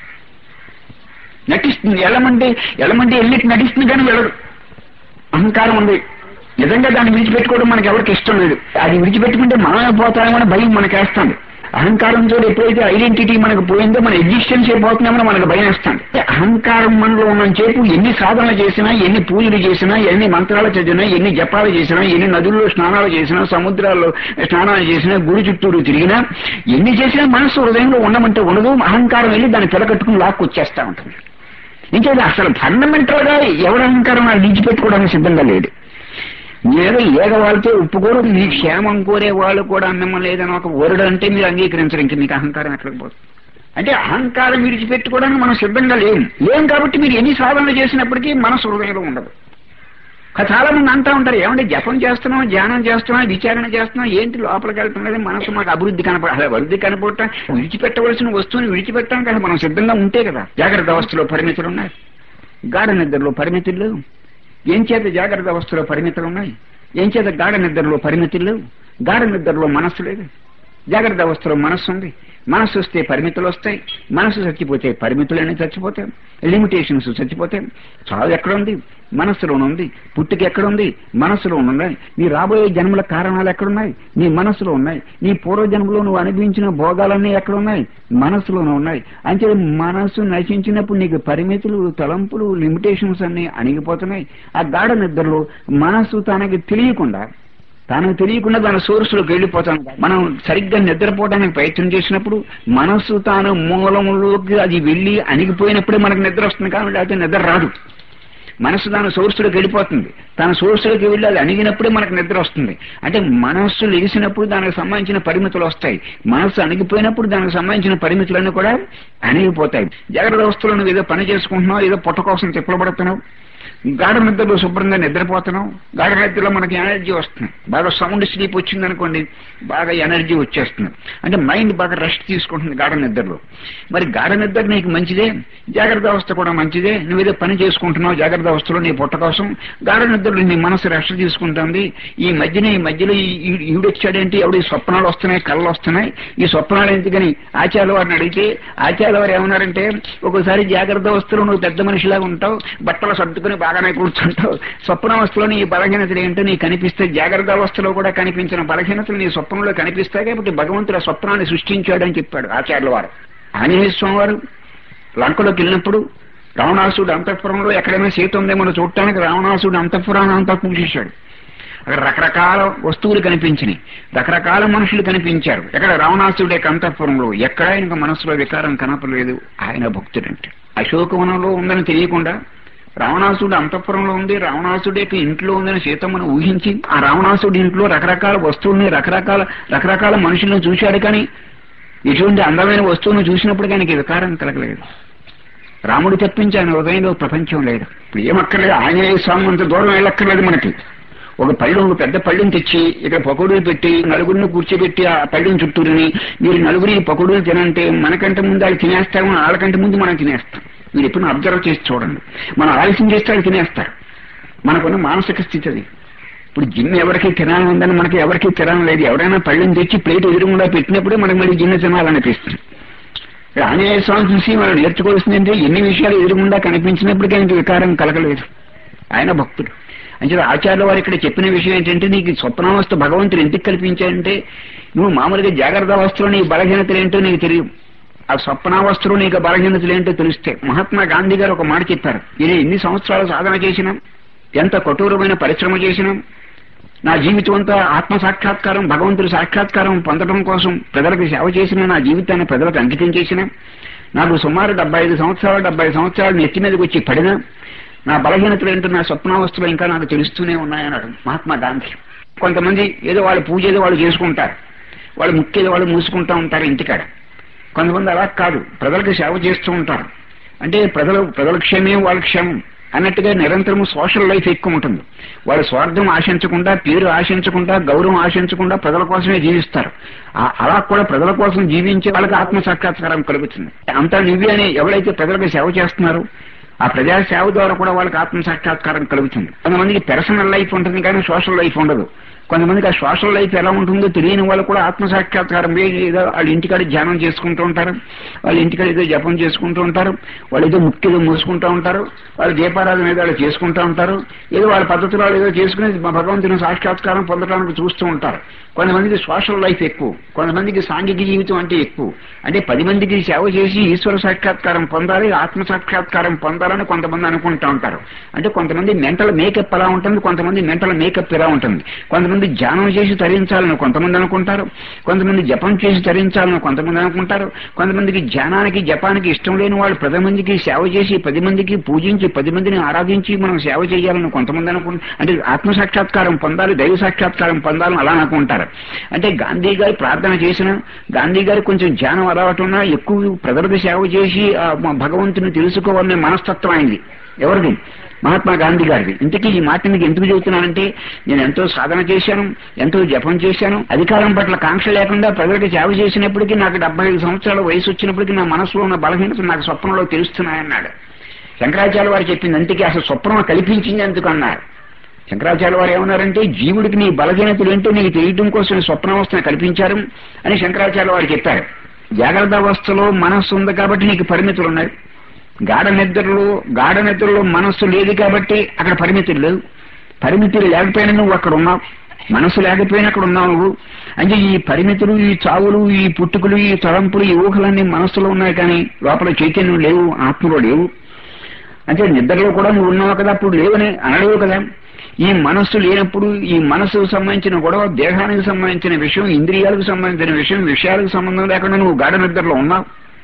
నటిస్తుంది వెళ్ళమంటే వెళ్ళమంటే వెళ్ళినట్టు నటిస్తుంది కానీ వెళ్ళదు అహంకారం ఉంది నిజంగా దాన్ని విడిచిపెట్టుకోవడం మనకి ఎవరికి ఇష్టం లేదు అది విడిచిపెట్టుకుంటే మనమే పోతామని భయం మనకేస్తుంది అహంకారంతో ఎప్పుడైతే ఐడెంటిటీ మనకు పోయిందో మన ఎగ్జిస్టెన్స్ అయిపోతున్నామని మనకు భయం వేస్తుంది అహంకారం మనలో ఉన్నంతసేపు ఎన్ని సాధనలు చేసినా ఎన్ని పూజలు చేసినా ఎన్ని మంత్రాలు చదివినా ఎన్ని జపాలు చేసినా ఎన్ని నదుల్లో స్నానాలు చేసినా సముద్రాల్లో స్నానాలు చేసినా గుడి చుట్టూరు తిరిగినా ఎన్ని చేసినా మనసు హృదయంలో ఉండమంటే ఉండదు అహంకారం వెళ్ళి దాన్ని పిలకట్టుకుని లాక్కొచ్చేస్తా ఉంటుంది ఇంకేది అసలు ఫండమెంటల్ గా ఎవరి అహంకారం నాకు విడిచిపెట్టుకోవడానికి సిద్ధంగా లేడు మీరు ఏగ వాళ్ళతో ఒప్పుకోరు మీ క్షేమం కోరే వాళ్ళు కూడా మిమ్మల్ని లేదని ఒక వరుడు అంటే మీరు అంగీకరించరు ఇంక మీకు అహంకారం ఎక్కడికి పోతుంది అంటే అహంకారం విడిచిపెట్టుకోవడానికి మనం సిద్ధంగా లేము లేం కాబట్టి మీరు ఎన్ని సాధనలు చేసినప్పటికీ మనసు హృదయంలో ఉండదు చాలా మంది అంటా ఉంటారు ఏమంటే జపం చేస్తున్నాం ధ్యానం చేస్తున్నాం విచారణ చేస్తున్నాం ఏంటి లోపలికి వెళ్తున్నది మనసు మాకు అభివృద్ధి కనపడ అసలు అభివృద్ధి కనపడటం విడిచిపెట్టవలసిన వస్తువుని విడిచిపెట్టడానికి అసలు మనం సిద్ధంగా ఉంటే కదా జాగ్రత్త అవస్థలో పరిమితులు ఉన్నాయి గాఢ నిద్రలో పరిమితులు లేవు ఏం చేత జాగ్రత్త అవస్థలో పరిమితులు ఉన్నాయి ఏం చేత గాఢ నిద్రలో పరిమితులు లేవు గాఢ నిద్రలో మనస్సు లేదు జాగ్రత్త అవస్థలో మనస్సు ఉంది మనస్సు వస్తే పరిమితులు వస్తాయి మనసు చచ్చిపోతే పరిమితులన్నీ చచ్చిపోతాయి లిమిటేషన్స్ చచ్చిపోతాయి చావు ఎక్కడుంది మనస్సులోనే ఉంది పుట్టుక ఎక్కడుంది మనస్సులో ఉన్నాయి నీ రాబోయే జన్మల కారణాలు ఎక్కడున్నాయి నీ మనస్సులో ఉన్నాయి నీ పూర్వజన్మలో నువ్వు అనుభవించిన భోగాలన్నీ ఎక్కడున్నాయి మనస్సులోనే ఉన్నాయి అంటే మనస్సు నశించినప్పుడు నీకు పరిమితులు తలంపులు లిమిటేషన్స్ అన్ని అణిగిపోతున్నాయి ఆ గాఢ నిద్రలో మనస్సు తనకి తెలియకుండా తాను తెలియకుండా తన సోర్సులోకి వెళ్ళిపోతాం మనం సరిగ్గా నిద్రపోవడానికి ప్రయత్నం చేసినప్పుడు మనస్సు తాను మూలములోకి అది వెళ్ళి అణిగిపోయినప్పుడే మనకు నిద్ర వస్తుంది కాబట్టి లేకపోతే నిద్ర రాదు మనస్సు దాని సోర్సులోకి వెళ్ళిపోతుంది తన సోర్సులోకి వెళ్ళి అది అణిగినప్పుడే మనకు నిద్ర వస్తుంది అంటే మనస్సు లెగిసినప్పుడు దానికి సంబంధించిన పరిమితులు వస్తాయి మనస్సు అణిగిపోయినప్పుడు దానికి సంబంధించిన పరిమితులన్నీ కూడా అణిగిపోతాయి జాగ్రత్త వస్తువులు నువ్వు ఏదో పని చేసుకుంటున్నావు ఏదో పొట్ట కోసం తిప్పలబడుతున్నావు గాఢ నిద్రలో శుభ్రంగా నిద్రపోతున్నాం గాఢ నిద్రలో మనకి ఎనర్జీ వస్తుంది బాగా సౌండ్ స్లీప్ వచ్చింది అనుకోండి బాగా ఎనర్జీ వచ్చేస్తుంది అంటే మైండ్ బాగా రెస్ట్ తీసుకుంటుంది గాఢ నిద్రలో మరి గాఢ నిద్ర నీకు మంచిదే జాగ్రత్త అవస్థ కూడా మంచిదే నువ్వేదో పని చేసుకుంటున్నావు జాగ్రత్త అవస్థలో నీ పుట్ట కోసం గాఢ నిద్రలో నీ మనసు రెస్ట్ తీసుకుంటుంది ఈ మధ్యన ఈ మధ్యలో ఈ- ఈ- ఈవిడొచ్చాడేంటి ఎవడి స్వప్నాలు వస్తున్నాయి కళ్ళు వస్తున్నాయి ఈ స్వప్నాలు ఎందుకని ఆచార్య వారిని అడిగితే ఆచార్య వారు ఏమన్నారంటే ఒకసారి జాగ్రత్త అవస్థలో నువ్వు పెద్ద మనిషిలాగా ఉంటావు బట్టలు సర్దుకుని బాగానే కూర్చుంటావు స్వప్నావస్థలో నీ బలహీనతలు ఏంటో నీకు కనిపిస్తే జాగ్రత్త అవస్థలో కూడా కనిపించిన బలహీనతలు నీ స్వప్నంలో కనిపిస్తాయి కాబట్టి భగవంతుడు ఆ స్వప్నాన్ని సృష్టించాడని చెప్పాడు ఆచార్యుల వారు ఆంజనేయ స్వామి వారు లంకలోకి వెళ్ళినప్పుడు రావణాసుడు అంతఃపురంలో ఎక్కడైనా సీత ఉందేమో చూడటానికి రావణాసుడు అంతఃపురాన్ని అంతా పూజేశాడు అక్కడ రకరకాల వస్తువులు కనిపించినాయి రకరకాల మనుషులు కనిపించారు ఎక్కడ రావణాసుడి యొక్క అంతఃపురంలో ఎక్కడ ఆయనకు మనసులో వికారం కనపలేదు ఆయన భక్తుడంటే అశోకవనంలో ఉందని తెలియకుండా రావణాసుడు అంతఃపురంలో ఉంది రావణాసుడి యొక్క ఇంట్లో ఉందని సీతమ్మను ఊహించి ఆ రావణాసుడి ఇంట్లో రకరకాల వస్తువుల్ని రకరకాల రకరకాల మనుషులను చూశాడు కానీ ఇటువంటి అందమైన వస్తువును చూసినప్పుడు ఆయనకి వికారం కలగలేదు రాముడు తప్పించి ఆయన హృదయంలో ప్రపంచం లేదు ఇప్పుడు ఏమక్కర్లేదు ఆంజనేయ స్వామి అంత దూరం వెళ్ళక్కర్లేదు మనకి ఒక పళ్ళు ఒక పెద్ద పళ్ళుని తెచ్చి ఇక్కడ పకోడీలు పెట్టి నలుగురిని కూర్చోబెట్టి ఆ పళ్ళుని చుట్టూరుని మీరు నలుగురి ఈ పకోడీలు తినంటే మనకంటే ముందు వాళ్ళు తినేస్తాము వాళ్ళకంటే ముందు మనం తినేస్తాం మీరు ఎప్పుడు అబ్జర్వ్ చేసి చూడండి మనం ఆలస్యం చేస్తే వాళ్ళు తినేస్తారు మనకున్న మానసిక స్థితి అది ఇప్పుడు జిన్ను ఎవరికి తినాలని ఉందని మనకి ఎవరికి తినాలని లేదు ఎవరైనా పళ్ళని తెచ్చి ప్లేట్ ఎదురుగుండా పెట్టినప్పుడే మనకి మళ్ళీ జిన్ను తినాలనిపిస్తుంది ఇక్కడ ఆంజనేయ స్వామి చూసి మనం నేర్చుకోవాల్సిందంటే ఎన్ని విషయాలు ఎదురుగుండా కనిపించినప్పటికీ ఆయనకి వికారం కలగలేదు ఆయన భక్తుడు అంటే ఆచార్యుల వారు ఇక్కడ చెప్పిన విషయం ఏంటంటే నీకు ఈ స్వప్నావస్థ భగవంతుడు ఎందుకు కల్పించాడంటే నువ్వు మామూలుగా జాగ్రత్త అవస్థలో నీ బలహీనతలు ఏంటో నీకు తెలియదు ఆ స్వప్నావస్థలో నీకు బలహీనతలు ఏంటో తెలిస్తే మహాత్మా గాంధీ గారు ఒక మాట చెప్పారు నేను ఎన్ని సంవత్సరాలు సాధన చేసినా ఎంత కఠోరమైన పరిశ్రమ చేసినా నా జీవితం అంతా ఆత్మ సాక్షాత్కారం భగవంతుడి సాక్షాత్కారం పొందడం కోసం ప్రజలకు సేవ చేసిన నా జీవితాన్ని ప్రజలకు అంకితం చేసిన నాకు సుమారు డెబ్బై ఐదు సంవత్సరాలు డెబ్బై సంవత్సరాలు నెత్తి మీదకి వచ్చి పడినా నా బలహీనతలు ఏంటో నా స్వప్నావస్థలో ఇంకా నాకు తెలుస్తూనే ఉన్నాయన్నాడు మహాత్మా గాంధీ కొంతమంది ఏదో వాళ్ళు పూజ ఏదో వాళ్ళు చేసుకుంటారు వాళ్ళు ముక్కేదో వాళ్ళు మూసుకుంటూ ఉంటారు ఇంటికాడ కొంతమంది అలా కాదు ప్రజలకు సేవ చేస్తూ ఉంటారు అంటే ప్రజలు ప్రజల క్షేమే వాళ్ళ క్షేమం అన్నట్టుగా నిరంతరం సోషల్ లైఫ్ ఎక్కువ ఉంటుంది వాళ్ళ స్వార్థం ఆశించకుండా పేరు ఆశించకుండా గౌరవం ఆశించకుండా ప్రజల కోసమే జీవిస్తారు ఆ- అలా కూడా ప్రజల కోసం జీవించే వాళ్ళకి ఆత్మ సాక్షాత్కారం కలుగుతుంది అంతా నువ్వే అని ఎవరైతే ప్రజలకు సేవ చేస్తున్నారో ఆ ప్రజా సేవ ద్వారా కూడా వాళ్ళకి ఆత్మ సాక్షాత్కారం కలుగుతుంది కొంతమందికి పర్సనల్ లైఫ్ ఉంటుంది కానీ సోషల్ లైఫ్ ఉండదు కొంతమందికి ఆ సోషల్ లైఫ్ ఎలా ఉంటుందో తెలియని వాళ్ళు కూడా ఆత్మ సాక్షాత్కారం ఏ- ఏదో వాళ్ళ ఇంటికాడ ధ్యానం చేసుకుంటూ ఉంటారు వాళ్ళ ఇంటికాడ ఏదో జపం చేసుకుంటూ ఉంటారు వాళ్ళు ఏదో ముక్తి ఏదో మూసుకుంటూ ఉంటారు వాళ్ళు దీపారాధన ఏదో వాళ్ళు చేసుకుంటూ ఉంటారు ఏదో వాళ్ళ పద్ధతిలో వాళ్ళు ఏదో చేసుకుని మా భగవంతుని సాక్షాత్కారం పొందడానికి చూస్తూ ఉంటారు కొంతమందికి సోషల్ లైఫ్ ఎక్కువ కొంతమందికి సాంఘిక జీవితం అంటే ఎక్కువ అంటే పది మందికి సేవ చేసి ఈశ్వర సాక్షాత్కారం పొందాలి ఆత్మ సాక్షాత్కారం పొందాలని కొంతమంది అనుకుంటూ ఉంటారు అంటే కొంతమంది మెంటల్ మేకప్ ఎలా ఉంటుంది కొంతమంది మెంటల్ మేకప్ ఎలా ఉంటుంది కొంతమంది ధ్యానం చేసి తరించాలని కొంతమంది అనుకుంటారు కొంతమంది జపం చేసి తరించాలని కొంతమంది అనుకుంటారు కొంతమందికి ధ్యానానికి జపానికి ఇష్టం లేని వాళ్ళు పది మందికి సేవ చేసి పది మందికి పూజించి పది మందిని ఆరాధించి మనం సేవ చేయాలని కొంతమంది అనుకుంటారు అంటే ఆత్మ సాక్షాత్కారం పొందాలి దైవ సాక్షాత్కారం పొందాలని అలా అనుకుంటారు అంటే గాంధీ గారు ప్రార్థన చేసిన గాంధీ గారు కొంచెం ధ్యానం అలవాటు ఉన్నా ఎక్కువ ప్రజలకు సేవ చేసి ఆ భగవంతుని తెలుసుకోవాలనే మనస్తత్వం అయింది ఎవరిది మహాత్మా గాంధీ గారిది ఇంతకీ ఈ మాట మీకు ఎందుకు చెబుతున్నానంటే నేను ఎంతో సాధన చేశాను ఎంతో జపం చేశాను అధికారం పట్ల కాంక్ష లేకుండా ప్రజలకు సేవ చేసినప్పటికీ నాకు డెబ్బై ఐదు సంవత్సరాల వయసు వచ్చినప్పటికీ నా మనసులో ఉన్న బలహీనత నాకు స్వప్నంలో తెలుస్తున్నాయన్నాడు శంకరాచార్య వారు చెప్పింది అందుకే అసలు స్వప్నం కల్పించింది ఎందుకు అన్నారు శంకరాచార్య వారు ఏమన్నారంటే జీవుడికి నీ బలహీనతలు ఏంటో నీకు తెలియటం కోసం స్వప్నావస్థను కల్పించారు అని శంకరాచార్య వారు చెప్పారు జాగ్రత్త అవస్థలో మనస్సు ఉంది కాబట్టి నీకు పరిమితులు ఉన్నాయి గాఢ నిద్రలో గాఢ నిద్రలో మనస్సు లేదు కాబట్టి అక్కడ పరిమితులు లేవు పరిమితులు లేకపోయినా నువ్వు అక్కడ ఉన్నావు మనసు లేకపోయినా అక్కడ ఉన్నావు నువ్వు అంటే ఈ పరిమితులు ఈ చావులు ఈ పుట్టుకులు ఈ తలంపులు ఈ ఊహలన్నీ మనస్సులో ఉన్నాయి కానీ లోపల చైతన్యం లేవు ఆత్మలో లేవు అంటే నిద్రలో కూడా నువ్వు ఉన్నావు కదా అప్పుడు లేవని అనలేవు కదా ఈ మనస్సు లేనప్పుడు ఈ మనస్సుకు సంబంధించిన గొడవ దేహానికి సంబంధించిన విషయం ఇంద్రియాలకు సంబంధించిన విషయం విషయాలకు సంబంధం లేకుండా నువ్వు గాఢ నిద్రలో ఉన్నావు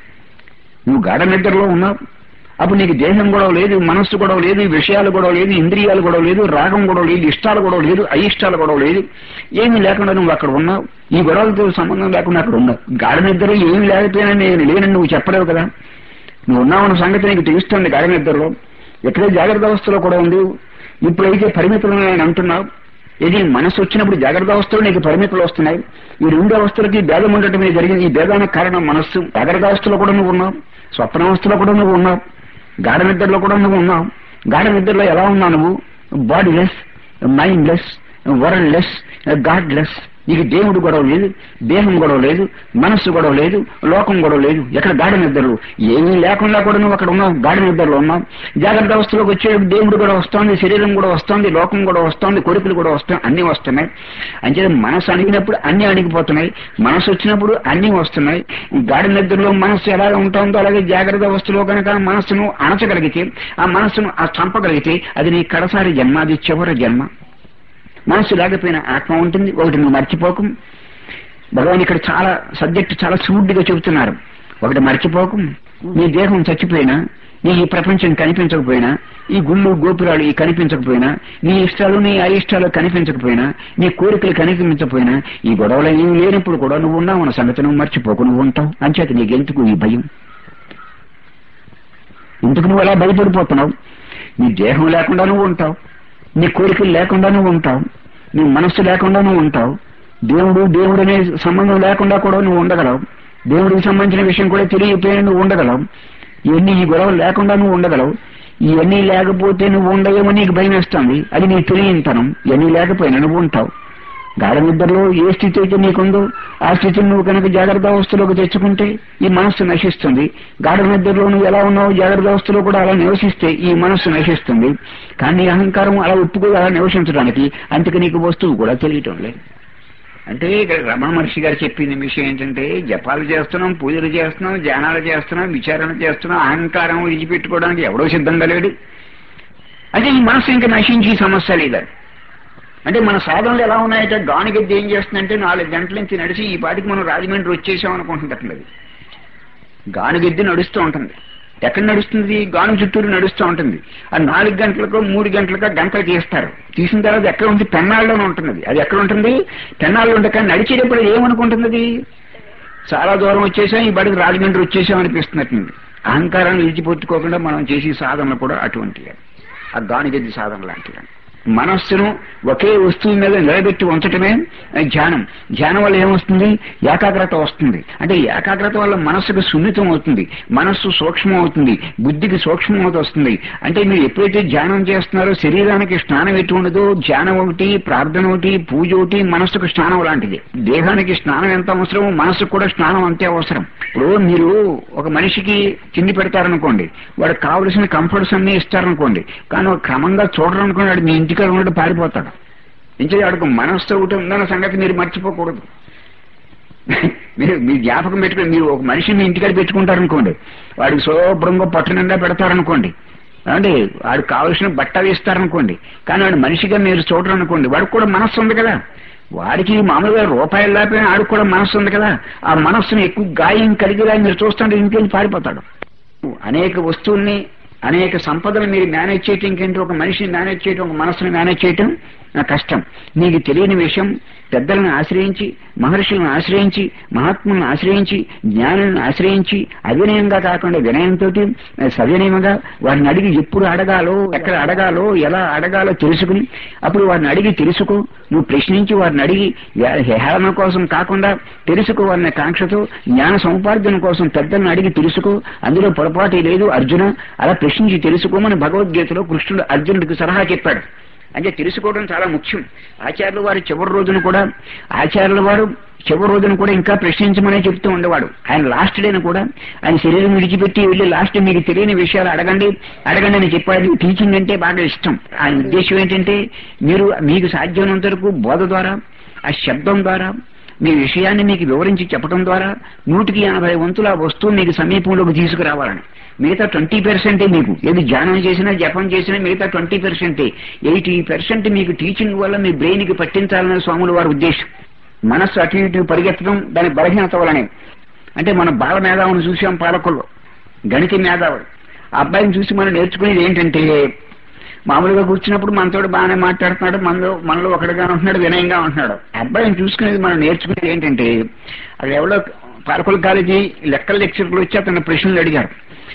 నువ్వు గాఢ నిద్రలో ఉన్నావు అప్పుడు నీకు దేహం గొడవ లేదు మనస్సు గొడవ లేదు విషయాలు గొడవ లేదు ఇంద్రియాలు గొడవ లేదు రాగం గొడవ లేదు ఇష్టాలు గొడవ లేదు అయిష్టాలు గొడవ లేదు ఏమీ లేకుండా నువ్వు అక్కడ ఉన్నావు ఈ గొడవలతో సంబంధం లేకుండా అక్కడ ఉన్నావు గాఢ నిద్ర ఏమీ లేకపోయినా నేను లేనని నువ్వు చెప్పలేవు కదా నువ్వు ఉన్నావన్న సంగతి నీకు తెలుస్తుంది గాఢ నిద్రలో ఎక్కడే జాగ్రత్త అవస్థలో కూడా ఉంది ఇప్పుడైతే పరిమితులు నేను అంటున్నావు ఇది మనసు వచ్చినప్పుడు జాగ్రత్త అవస్థలో నీకు పరిమితులు వస్తున్నాయి ఈ రెండు అవస్థలకి భేదం ఉండటమే జరిగింది ఈ భేదానికి కారణం మనస్సు జాగ్రత్త అవస్థలో కూడా నువ్వు ఉన్నావు స్వప్నావస్థలో కూడా నువ్వు ఉన్నావు గాఢ నిద్రలో కూడా నువ్వు ఉన్నావు గాఢ నిద్రలో ఎలా ఉన్నావు నువ్వు bodyless mindless worldless godless నీకు దేవుడు గొడవ లేదు దేహం గొడవ లేదు మనస్సు గొడవ లేదు లోకం గొడవ లేదు ఎక్కడ గాఢ నిద్రలు ఏమీ లేకుండా కూడా నువ్వు అక్కడ ఉన్నావు గాఢ నిద్రలో ఉన్నావు జాగ్రత్త అవస్థలోకి వచ్చే దేవుడు కూడా వస్తోంది శరీరం కూడా వస్తోంది లోకం కూడా వస్తోంది కొడుకులు కూడా వస్తాయి అన్ని వస్తున్నాయి అంతే మనసు అణిగినప్పుడు అన్ని అణిగిపోతున్నాయి మనసు వచ్చినప్పుడు అన్ని వస్తున్నాయి ఈ గాఢ నిద్రలో మనస్సు ఎలా ఉంటుందో అలాగే జాగ్రత్త అవస్థలో కనుక మనస్సును అణచగలిగితే ఆ మనస్సును ఆ చంపగలిగితే అది నీ కడసారి జన్మ అది చివరి జన్మ మనసు లేకపోయినా ఆత్మ ఉంటుంది ఒకటి నువ్వు మర్చిపోకు భగవాన్ ఇక్కడ చాలా సబ్జెక్ట్ చాలా సూటిగా చెబుతున్నారు ఒకటి మర్చిపోకు నీ దేహం చచ్చిపోయినా నీ ఈ ప్రపంచం కనిపించకపోయినా ఈ గుళ్ళు గోపురాలు ఈ కనిపించకపోయినా నీ ఇష్టాలు నీ అయిష్టాలు కనిపించకపోయినా నీ కోరికలు కనిపించకపోయినా ఈ గొడవలు ఏమి లేనప్పుడు కూడా నువ్వు ఉన్నావు అన్న సంగతి నువ్వు మర్చిపోకు నువ్వు ఉంటావు అంచేత నీకెందుకు ఈ భయం ఎందుకు నువ్వు అలా భయపడిపోతున్నావు నీ దేహం లేకుండా నువ్వు ఉంటావు నీ కోరికలు లేకుండా నువ్వు ఉంటావు నీ మనస్సు లేకుండా నువ్వు ఉంటావు దేవుడు దేవుడు అనే సంబంధం లేకుండా కూడా నువ్వు ఉండగలవు దేవుడికి సంబంధించిన విషయం కూడా తెలియపోయిన నువ్వు ఉండగలవు ఇవన్నీ ఈ గొడవలు లేకుండా నువ్వు ఉండగలవు ఇవన్నీ లేకపోతే నువ్వు ఉండవేమో నీకు భయం వేస్తుంది అది నీకు తెలియనితనం ఇవన్నీ లేకపోయినా నువ్వు ఉంటావు గాఢ నిద్రలో ఏ స్థితి అయితే నీకుందో ఆ స్థితిని నువ్వు కనుక జాగ్రత్త అవస్థలోకి తెచ్చుకుంటే ఈ మనస్సు నశిస్తుంది గాఢ నిద్రలో నువ్వు ఎలా ఉన్నావు జాగ్రత్త అవస్థలో కూడా అలా నివసిస్తే ఈ మనస్సు నశిస్తుంది కానీ నీ అహంకారం అలా ఒప్పుకోగా అలా నివసించడానికి అందుకే నీకు వస్తువు కూడా తెలియటం లేదు అంటే ఇక్కడ రమణ మహర్షి గారు చెప్పింది విషయం ఏంటంటే జపాలు చేస్తున్నాం పూజలు చేస్తున్నాం ధ్యానాలు చేస్తున్నాం విచారణ చేస్తున్నాం అహంకారం విడిచిపెట్టుకోవడానికి ఎవడో సిద్ధంగా లేడు అంటే ఈ మనసు ఇంకా నశించి సమస్య లేదా అంటే మన సాధనలు ఎలా ఉన్నాయంటే గానిగద్ది ఏం చేస్తుందంటే నాలుగు గంటల నుంచి నడిచి ఈ పాటికి మనం రాజమండ్రి వచ్చేసాం అనుకుంటున్నట్లేదు గానుగెద్ది నడుస్తూ ఉంటుంది ఎక్కడ నడుస్తుంది గాను చుట్టూరు నడుస్తూ ఉంటుంది అది నాలుగు గంటలకు మూడు గంటలకు గంట తీస్తారు తీసిన తర్వాత ఎక్కడ ఉంది పెన్నాళ్ళలోనే ఉంటుంది అది ఎక్కడ ఉంటుంది పెన్నాళ్ళు ఉండక నడిచేటప్పుడు ఏమనుకుంటుంది అది చాలా దూరం వచ్చేసాం ఈ బడికి రాజమండ్రి వచ్చేసాం అనిపిస్తున్నట్టుంది అహంకారాన్ని విడిచిపెట్టుకోకుండా మనం చేసే సాధనలు కూడా అటువంటివి ఆ గానిగద్ది సాధన లాంటివి మనస్సును ఒకే వస్తువు మీద నిలబెట్టి ఉంచటమే ధ్యానం ధ్యానం వల్ల ఏమొస్తుంది ఏకాగ్రత వస్తుంది అంటే ఏకాగ్రత వల్ల మనస్సుకు సున్నితం అవుతుంది మనస్సు సూక్ష్మం అవుతుంది బుద్ధికి సూక్ష్మత వస్తుంది అంటే మీరు ఎప్పుడైతే ధ్యానం చేస్తున్నారో శరీరానికి స్నానం ఎటు ఉండదో ధ్యానం ఒకటి ప్రార్థన ఒకటి పూజ ఒకటి మనస్సుకు స్నానం లాంటిది దేహానికి స్నానం ఎంత అవసరమో మనస్సుకు కూడా స్నానం అంతే అవసరం ఇప్పుడు మీరు ఒక మనిషికి తిండి పెడతారనుకోండి వాడికి కావలసిన కంఫర్ట్స్ అన్ని ఇస్తారనుకోండి కానీ ఒక క్రమంగా చూడరనుకోండి వాడు మీ ఇంటికి ఉన్నట్టు పారిపోతాడు ఇంకే వాడికి మనస్సు ఒకటి ఉందన్న సంగతి మీరు మర్చిపోకూడదు మీరు మీ జ్ఞాపకం పెట్టుకుని మీరు ఒక మనిషిని మీ ఇంటికాడ పెట్టుకుంటారనుకోండి వాడికి శుభ్రంగా పట్టు నిండా పెడతారనుకోండి అంటే వాడికి కావలసిన బట్ట వేస్తారనుకోండి కానీ వాడు మనిషిగా మీరు చూడరనుకోండి వాడికి కూడా మనస్సు ఉంది కదా వాడికి మామూలుగా రూపాయలు లేకపోయినా ఆడికి కూడా మనస్సు ఉంది కదా ఆ మనస్సును ఎక్కువ గాయం కలిగేలా మీరు చూస్తుంటే ఇంటికి పారిపోతాడు అనేక వస్తువుల్ని అనేక సంపదలు మీరు మేనేజ్ చేయటం ఇంకేంటి ఒక మనిషిని మేనేజ్ చేయటం ఒక మనసుని మేనేజ్ చేయటం నా కష్టం నీకు తెలియని విషయం పెద్దలను ఆశ్రయించి మహర్షులను ఆశ్రయించి మహాత్ములను ఆశ్రయించి జ్ఞానులను ఆశ్రయించి అవినయంగా కాకుండా వినయంతో సవినయంగా వారిని అడిగి ఎప్పుడు అడగాలో ఎక్కడ అడగాలో ఎలా అడగాలో తెలుసుకుని అప్పుడు వారిని అడిగి తెలుసుకో నువ్వు ప్రశ్నించి వారిని అడిగి హేళన కోసం కాకుండా తెలుసుకో వారిని కాంక్షతో జ్ఞాన సముపార్జన కోసం పెద్దలను అడిగి తెలుసుకో అందులో పొరపాటు లేదు అర్జున అలా ప్రశ్నించి తెలుసుకోమని భగవద్గీతలో కృష్ణుడు అర్జునుడికి సలహా చెప్పాడు అంటే తెలుసుకోవడం చాలా ముఖ్యం ఆచార్యుల వారు చివరి రోజున కూడా ఆచార్యుల వారు చివరి రోజున కూడా ఇంకా ప్రశ్నించమనే చెప్తూ ఉండేవాడు ఆయన లాస్ట్ డేను కూడా ఆయన శరీరం విడిచిపెట్టి వెళ్ళి లాస్ట్ మీకు తెలియని విషయాలు అడగండి అడగండి అని చెప్పాడు టీచింగ్ అంటే బాగా ఇష్టం ఆయన ఉద్దేశం ఏంటంటే మీరు మీకు సాధ్యమైనంత వరకు బోధ ద్వారా ఆ శబ్దం ద్వారా మీ విషయాన్ని మీకు వివరించి చెప్పడం ద్వారా నూటికి ఎనభై వంతుల వస్తువు మీకు సమీపంలోకి తీసుకురావాలని మిగతా ట్వంటీ పర్సెంటే మీకు ఏది ధ్యానం చేసినా జపం చేసినా మిగతా ట్వంటీ పర్సెంటే ఎయిటీ పర్సెంట్ మీకు టీచింగ్ వల్ల మీ బ్రెయిన్ కి పట్టించాలనే స్వాముల వారి ఉద్దేశం మనస్సు అటు ఇటు పరిగెత్తడం దాని బలహీనత వలనే అంటే మన బాల మేధావుని చూసాం పాలకుల్లో గణిత మేధావుడు ఆ అబ్బాయిని చూసి మనం నేర్చుకునేది ఏంటంటే మామూలుగా కూర్చున్నప్పుడు మనతో బాగానే మాట్లాడుతున్నాడు మనలో మనలో ఒకటిగా ఉంటున్నాడు వినయంగా ఉంటున్నాడు అబ్బాయిని చూసుకునేది మనం నేర్చుకునేది ఏంటంటే అక్కడ ఎవరో పాలకుల కాలేజీ లెక్కల లెక్చర్లు వచ్చి అతను ప్రశ్నలు అడిగారు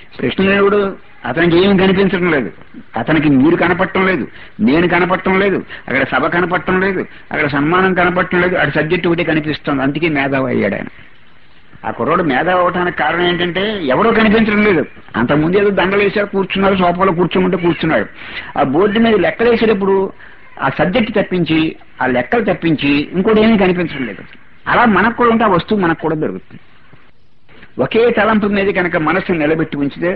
కృష్ణదేవుడు అతనికి ఏం కనిపించడం లేదు అతనికి మీరు కనపడటం లేదు నేను కనపడటం లేదు అక్కడ సభ కనపడటం లేదు అక్కడ సన్మానం కనపడటం లేదు అక్కడ సబ్జెక్ట్ ఒకటి కనిపిస్తుంది అందుకే మేధావి అయ్యాడు ఆయన ఆ కుర్రోడు మేధావి అవటానికి కారణం ఏంటంటే ఎవరో కనిపించడం లేదు అంతకుముందు ఏదో దండలు వేసారు కూర్చున్నారు సోఫాలో కూర్చోమంటే కూర్చున్నాడు ఆ బోర్డు మీద లెక్కలు వేసేటప్పుడు ఆ సబ్జెక్ట్ తప్పించి ఆ లెక్కలు తప్పించి ఇంకోటి ఏమీ కనిపించడం లేదు అలా మనకు కూడా ఉంటే ఆ వస్తువు మనకు కూడా దొరుకుతుంది ఒకే తలంపు మీద కనుక మనసును నిలబెట్టి ఉంచితే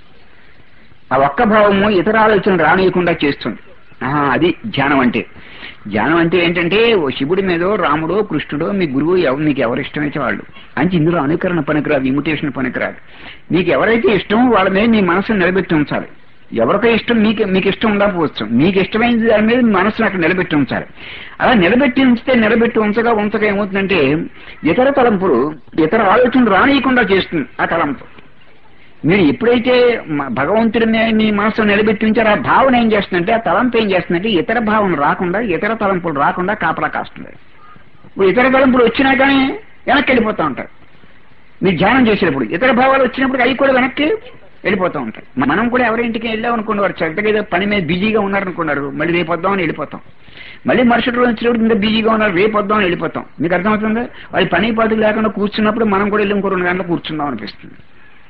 ఆ ఒక్క భావము ఇతర ఆలోచన రానియకుండా చేస్తుంది ఆహా, అది ధ్యానం అంటే ధ్యానం అంటే ఏంటంటే ఓ శివుడి మీదో రాముడో కృష్ణుడో మీ గురువు ఎవ- మీకు ఎవరు ఇష్టమైతే వాళ్ళు అంటే ఇందులో అనుకరణ పనికిరాదు ఇమిటేషన్ పనికిరాదు మీకు ఎవరైతే ఇష్టమో వాళ్ళ మీద మీ మనసును నిలబెట్టి ఉంచాలి ఎవరికో ఇష్టం మీకు మీకు ఇష్టం ఉండకపోవచ్చు మీకు ఇష్టమైంది దాని మీద మీ మనసును అక్కడ నిలబెట్టి ఉంచాలి అలా నిలబెట్టి ఉంచితే నిలబెట్టి ఉంచగా ఉంచగా ఏమవుతుందంటే ఇతర తలంపులు ఇతర ఆలోచనలు రానియకుండా చేస్తుంది ఆ తలంపు మీరు ఎప్పుడైతే మ- భగవంతుడి మీద మీ మనసు నిలబెట్టి ఉంచారో ఆ భావన ఏం చేస్తుందంటే ఆ తలంపు ఏం చేస్తుందంటే ఇతర భావన రాకుండా ఇతర తలంపులు రాకుండా కాపలా కాస్తుంది ఇప్పుడు ఇతర తలంపులు వచ్చినా కానీ వెనక్కి వెళ్ళిపోతూ ఉంటారు మీరు ధ్యానం చేసేటప్పుడు ఇతర భావాలు వచ్చినప్పుడు అవి కూడా వెనక్కి వెళ్ళిపోతూ ఉంటాయి మనం కూడా ఎవరింటికి వెళ్ళాం అనుకోండి వారు చక్కగా ఏదో పని మీద బిజీగా ఉన్నారనుకున్నారు మళ్ళీ రేపు వద్దామని వెళ్ళిపోతాం మళ్ళీ మరుసటి రోజు వచ్చినప్పుడు ఇంకా బిజీగా ఉన్నారు రేపు వద్దామని వెళ్ళిపోతాం మీకు అర్థమవుతుందా వాళ్ళు పని పాటు లేకుండా కూర్చున్నప్పుడు మనం కూడా వెళ్ళి ఇంకో రెండు గంటలు కూర్చుందాం అనిపిస్తుంది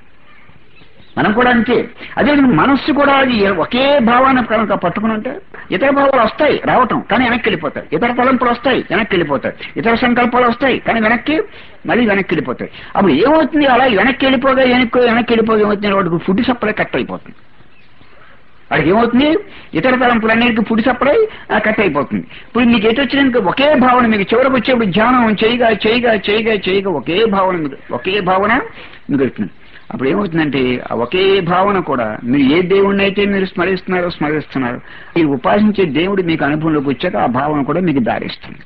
మనం కూడా అంతే అదే మనస్సు కూడా అది ఒకే భావాన్ని కనుక పట్టుకుని ఉంటే ఇతర భావాలు వస్తాయి రావటం కానీ వెనక్కి వెళ్ళిపోతాయి ఇతర తలంపులు వస్తాయి వెనక్కి వెళ్ళిపోతాయి ఇతర సంకల్పాలు వస్తాయి కానీ వెనక్కి మళ్ళీ వెనక్కి వెళ్ళిపోతాయి అప్పుడు ఏమవుతుంది అలా వెనక్కి వెళ్ళిపోగా వెనక్కి వెనక్కి వెళ్ళిపోగా ఏమవుతుంది వాడికి ఫుడ్ సప్లై కట్ అయిపోతుంది వాడికి ఏమవుతుంది ఇతర తలంపులన్నిటికీ ఫుడ్ సప్లై ఆ, కట్ అయిపోతుంది ఇప్పుడు మీకు ఎటు వచ్చినాక ఒకే భావన మీకు చివరికి వచ్చేప్పుడు ధ్యానం చేయగా చేయగా చేయగా చేయగా ఒకే భావన మీకు ఒకే భావన మిగులుతుంది అప్పుడు ఏమవుతుందంటే ఆ ఒకే భావన కూడా మీరు ఏ దేవుణ్ణి అయితే మీరు స్మరిస్తున్నారో స్మరిస్తున్నారు మీరు ఉపాసించే దేవుడు మీకు అనుభవంలోకి వచ్చాక ఆ భావన కూడా మీకు దారిస్తుంది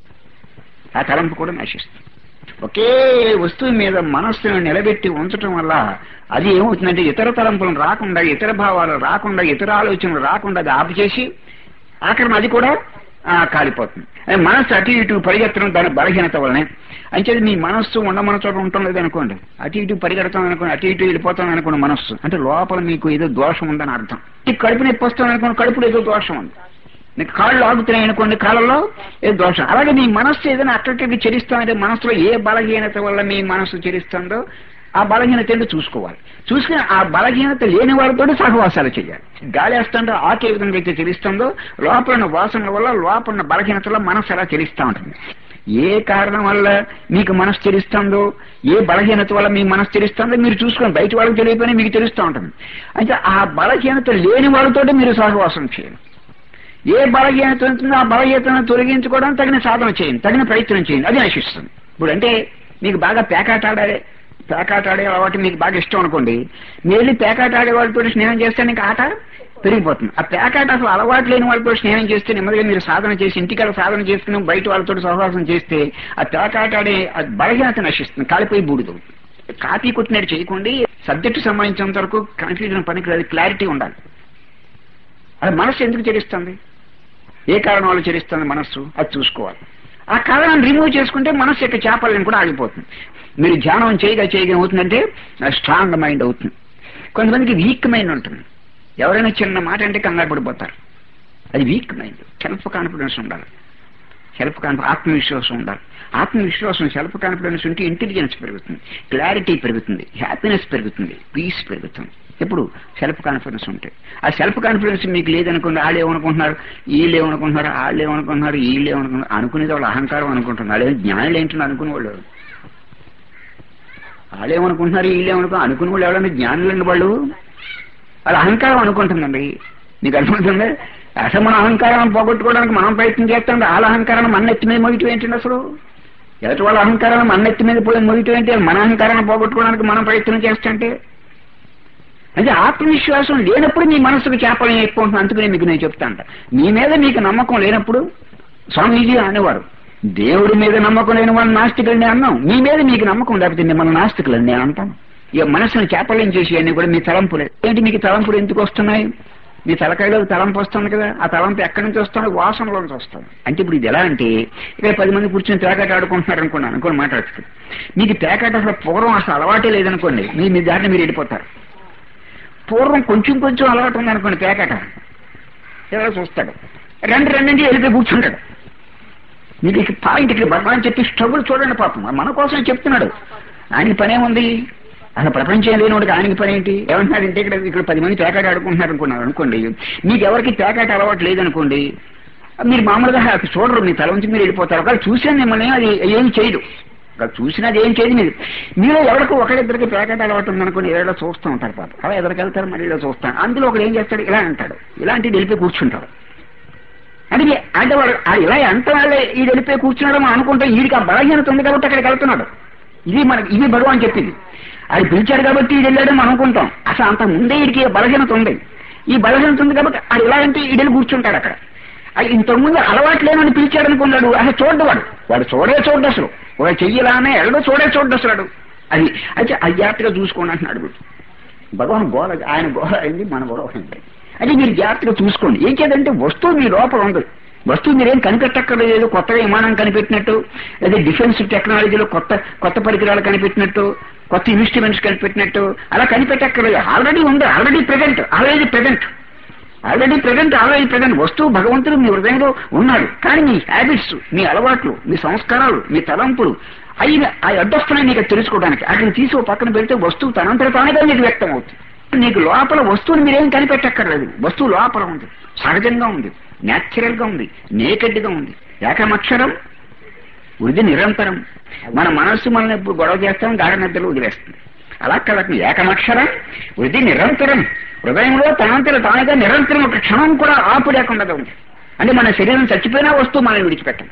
ఆ తలంపు కూడా నశిస్తుంది ఒకే వస్తువు మీద మనస్సును నిలబెట్టి ఉంచటం వల్ల అది ఏమవుతుందంటే ఇతర తలంపులను రాకుండా ఇతర భావాలు రాకుండా ఇతర ఆలోచనలు రాకుండా అది ఆపు చేసి ఆఖరణ అది కూడా ఆ, కాలిపోతుంది అదే మనస్సు అటు ఇటు పరిగెత్తడం దాని బలహీనత వల్లనే అంచేది మీ మనస్సు ఉండమన్న చోట ఉండటం లేదనుకోండి అటు ఇటు పరిగెడతాం అనుకోండి అటు ఇటు వెళ్ళిపోతాం అనుకోండి మనస్సు అంటే లోపల మీకు ఏదో దోషం ఉందని అర్థం ఈ కడుపు నొప్పి వస్తాం అనుకోండి కడుపులో ఏదో దోషం ఉంది మీకు కాళ్ళు ఆగుతున్నాయి అనుకోండి కాళ్ళలో ఏ దోషం అలాగే మీ మనస్సు ఏదైనా అట్లకి చెరిస్తామంటే మనసులో ఏ బలహీనత వల్ల మీ మనస్సు చెరిస్తుందో ఆ బలహీనత ఏంటో చూసుకోవాలి చూసుకుని ఆ బలహీనత లేని వారితో సహవాసాలు చేయాలి గాలి వేస్తుంటే ఆకు ఏ విధంగా అయితే చెరిస్తుందో లోపల ఉన్న వాసనల వల్ల లోపల ఉన్న బలహీనతలో మనసు ఎలా చెరిస్తూ ఉంటుంది ఏ కారణం వల్ల మీకు మనసు తెలుస్తుందో ఏ బలహీనత వల్ల మీ మనసు తెలుస్తుందో మీరు చూసుకొని బయట వాళ్ళకి తెలియకపోయినా మీకు తెలుస్తూ ఉంటుంది అయితే ఆ బలహీనత లేని వాళ్ళతో మీరు సహవాసం చేయాలి ఏ బలహీనత ఉంటుందో ఆ బలహీనతను తొలగించుకోవడానికి తగిన సాధన చేయండి తగిన ప్రయత్నం చేయండి అది నశిస్తుంది ఇప్పుడు అంటే మీకు బాగా పేకాట ఆడే పేకాట ఆడే అలవాటు మీకు బాగా ఇష్టం అనుకోండి మీరు వెళ్ళి పేకాట ఆడే వాళ్ళతో స్నేహం చేస్తే నీకు ఆట పెరిగిపోతుంది ఆ పేకాట అసలు అలవాటు లేని వాళ్ళతో స్నేహం చేస్తే నెమ్మదిగా మీరు సాధన చేసి ఇంటికాడ సాధన చేసుకుని బయట వాళ్ళతో సహవాసం చేస్తే ఆ పేకాట ఆడే ఆ బలహీనత నశిస్తుంది కాలిపోయి బూడిదవుతుంది కాపీ కొట్టినట్టు చేయకండి సబ్జెక్టు సంబంధించినంత వరకు కన్ఫ్యూజన్ పనికి క్లారిటీ ఉండాలి అది మనస్సు ఎందుకు చెరిస్తుంది ఏ కారణం వల్ల చెరిస్తుంది మనస్సు అది చూసుకోవాలి ఆ కారణాన్ని రిమూవ్ చేసుకుంటే మనస్సు యొక్క చేపలను కూడా ఆగిపోతుంది మీరు ధ్యానం చేయగా చేయగా ఏమవుతుందంటే స్ట్రాంగ్ మైండ్ అవుతుంది కొంతమందికి వీక్ మైండ్ ఉంటుంది ఎవరైనా చిన్న మాట అంటే కంగారు పడిపోతారు అది వీక్ మైండ్ సెల్ఫ్ కాన్ఫిడెన్స్ ఉండాలి సెల్ఫ్ కాన్ఫిడెన్స్ ఆత్మవిశ్వాసం ఉండాలి ఆత్మవిశ్వాసం సెల్ఫ్ కాన్ఫిడెన్స్ ఉంటే ఇంటెలిజెన్స్ పెరుగుతుంది క్లారిటీ పెరుగుతుంది హ్యాపీనెస్ పెరుగుతుంది పీస్ పెరుగుతుంది ఎప్పుడు సెల్ఫ్ కాన్ఫిడెన్స్ ఉంటే ఆ సెల్ఫ్ కాన్ఫిడెన్స్ మీకు లేదనుకోండి వాళ్ళు ఏమనుకుంటున్నారు వీళ్ళు ఏమనుకుంటున్నారు వాళ్ళు ఏమనుకుంటున్నారు వీళ్ళు ఏమనుకుంటున్నారు అనుకునేది వాళ్ళు అహంకారం అనుకుంటున్నారు వాళ్ళు జ్ఞానులు ఏంటని అనుకునేవాళ్ళు వాళ్ళు ఏమనుకుంటున్నారు వీళ్ళు ఏమనుకుంటున్నారు అనుకునే వాళ్ళు ఎవరైనా జ్ఞానులండి వాళ్ళు వాళ్ళ అహంకారం అనుకుంటుందండి నీకు అనుకుంటుంది అసలు మన అహంకారాన్ని పోగొట్టుకోవడానికి మనం ప్రయత్నం చేస్తాం వాళ్ళ అహంకారాన్ని మన నెత్తి మీద మొగిటం ఏంటండి అసలు ఎదుటి వాళ్ళ అహంకారాన్ని మన నెత్తి మీద పోయి మొగిటం ఏంటి మన అహంకారాన్ని పోగొట్టుకోవడానికి మనం ప్రయత్నం చేస్తుంటే అంటే ఆత్మవిశ్వాసం లేనప్పుడు మీ మనసుకు చేపలని ఎక్కువ ఉంటుంది అందుకనే మీకు నేను చెప్తాను మీ మీద మీకు నమ్మకం లేనప్పుడు స్వామీజీ అనేవారు దేవుడి మీద నమ్మకం లేని వాళ్ళు నాస్తికులని అన్నాం మీ మీద మీకు నమ్మకం లేకపోతే మిమ్మల్ని నాస్తికులని నేను అంటాను ఇక మనసును చేపలేం చేసి అన్ని కూడా మీ తలంపులే ఏంటి మీకు తలంపులు ఎందుకు వస్తున్నాయి మీ తలకాయలో తలంపు వస్తుంది కదా ఆ తలంపు ఎక్కడి నుంచి వస్తుంది వాసనలోంచి వస్తుంది అంటే ఇప్పుడు ఇది ఎలా అంటే ఇక్కడ పది మంది కూర్చొని తేకాట ఆడుకుంటున్నారు అనుకోండి అనుకోని మాట్లాడుతుంది మీకు తేకాట అసలు పూర్వం అసలు అలవాటే లేదనుకోండి మీ మీ దారిని మీరు వెళ్ళిపోతారు పూర్వం కొంచెం కొంచెం అలవాటు ఉందనుకోండి పేకాట ఎవరో చూస్తాడు రెండు రెండింటి వెళ్ళిపోయి కూర్చుంటాడు మీకు ఇక పాయింట్ ఇక్కడ భగవాన్ చెప్పి స్ట్రగుల్ చూడండి పాపం మన కోసం చెప్తున్నాడు ఆయనకి పనేముంది అసలు ప్రపంచం లేనివాడికి ఆయనకి పని ఏంటి ఏమంటున్నాడంటే ఇక్కడ ఇక్కడ పది మంది పేకాట ఆడుకుంటున్నారు అనుకున్నారు అనుకోండి మీకు ఎవరికి పేకాట అలవాటు లేదనుకోండి మీరు మామూలుగా అది చూడరు మీ తల నుంచి మీరు వెళ్ళిపోతారు ఒకవేళ చూసాను మిమ్మల్ని అది ఏం చేయదు ఒకవేళ చూసినా అది ఏం చేయదు మీరు మీరు ఎవరికి ఒకరిద్దరికి పేకాట అలవాటు ఉందనుకోండి ఏదో చూస్తూ ఉంటారు పాప అలా ఎదురికి వెళ్తారు మళ్ళీ ఇలా చూస్తాను అందులో ఒకడు ఏం చేస్తాడు ఇలా అంటాడు ఇలాంటివి వెళ్ళిపోయి కూర్చుంటాడు అంటే ఈ- అంటే వాడు ఆ ఇలా ఎంత వాళ్ళే ఈ వెళ్ళిపోయి కూర్చున్నాడో మనం అనుకుంటే వీడికి ఆ బలహీనత ఉంది కాబట్టి అక్కడికి వెళ్తున్నాడు ఇది మనకి ఇది భగవాన్ చెప్పింది అది పిలిచాడు కాబట్టి ఇది వెళ్ళాడని మనం అనుకుంటాం అసలు అంత ముందే వీడికి ఈ బలహీనత ఉంది ఈ బలహీనత ఉంది కాబట్టి అది ఇలా అంటే ఈ వెళ్ళి కూర్చుంటాడు అక్కడ అది ఇంతకుముందు అలవాటు లేనని పిలిచాడు అనుకున్నాడు అసలు చూడ్డు వాడు వాడు చూడే చూడ్డు అసలు వాడు చెయ్యలానే ఎల్లడో చూడే చూడ్డు అసలు వాడు. అది అయితే అజాగ్రత్తగా చూసుకోండి అంటున్నాడు వీడు. భగవాన్ గోడ ఆయన గోడ అయింది మన గోడ అయింది అంటే మీరు జాగ్రత్తగా చూసుకోండి ఏం చేద్దంటే వస్తువు మీ లోపల ఉంది వస్తువు మీరేం కనిపెట్టక్కర్లేదు కొత్తగా విమానం కనిపెట్టినట్టు లేదా డిఫెన్స్ టెక్నాలజీలో కొత్త కొత్త పరికరాలు కనిపెట్టినట్టు కొత్త ఇన్స్ట్రుమెంట్స్ కనిపెట్టినట్టు అలా కనిపెట్టక్కర్లేదు ఆల్రెడీ ఉంది already present already present already present already present వస్తువు భగవంతుడు మీ హృదయంలో ఉన్నాడు కానీ మీ హ్యాబిట్స్ మీ అలవాట్లు మీ సంస్కారాలు మీ తలంపులు అవి ఆ అడ్డొస్తున్నాయి నీకు తెలుసుకోవడానికి అక్కడిని తీసి ఓ పక్కన పెడితే వస్తువు తనంతట తానుగా నీకు వ్యక్తం అవుతుంది నీకు లోపల వస్తువుని మీరేం కనిపెట్టక్కర్లేదు వస్తువు లోపల ఉంది సహజంగా ఉంది న్యాచురల్ గా ఉంది నేకెడ్ గా ఉంది ఏకమక్షరం వృద్ధి నిరంతరం మన మనస్సు మనల్ని ఎప్పుడు గొడవ చేస్తాం గాఢ నిద్రలో వదిలేస్తుంది అలా కలకి ఏకమక్షరం వృద్ధి నిరంతరం హృదయంలో తనంతట తానుగా నిరంతరం ఒక క్షణం కూడా ఆపు లేకుండా ఉంది అంటే మన శరీరం చచ్చిపోయినా వస్తువు మనల్ని విడిచిపెట్టం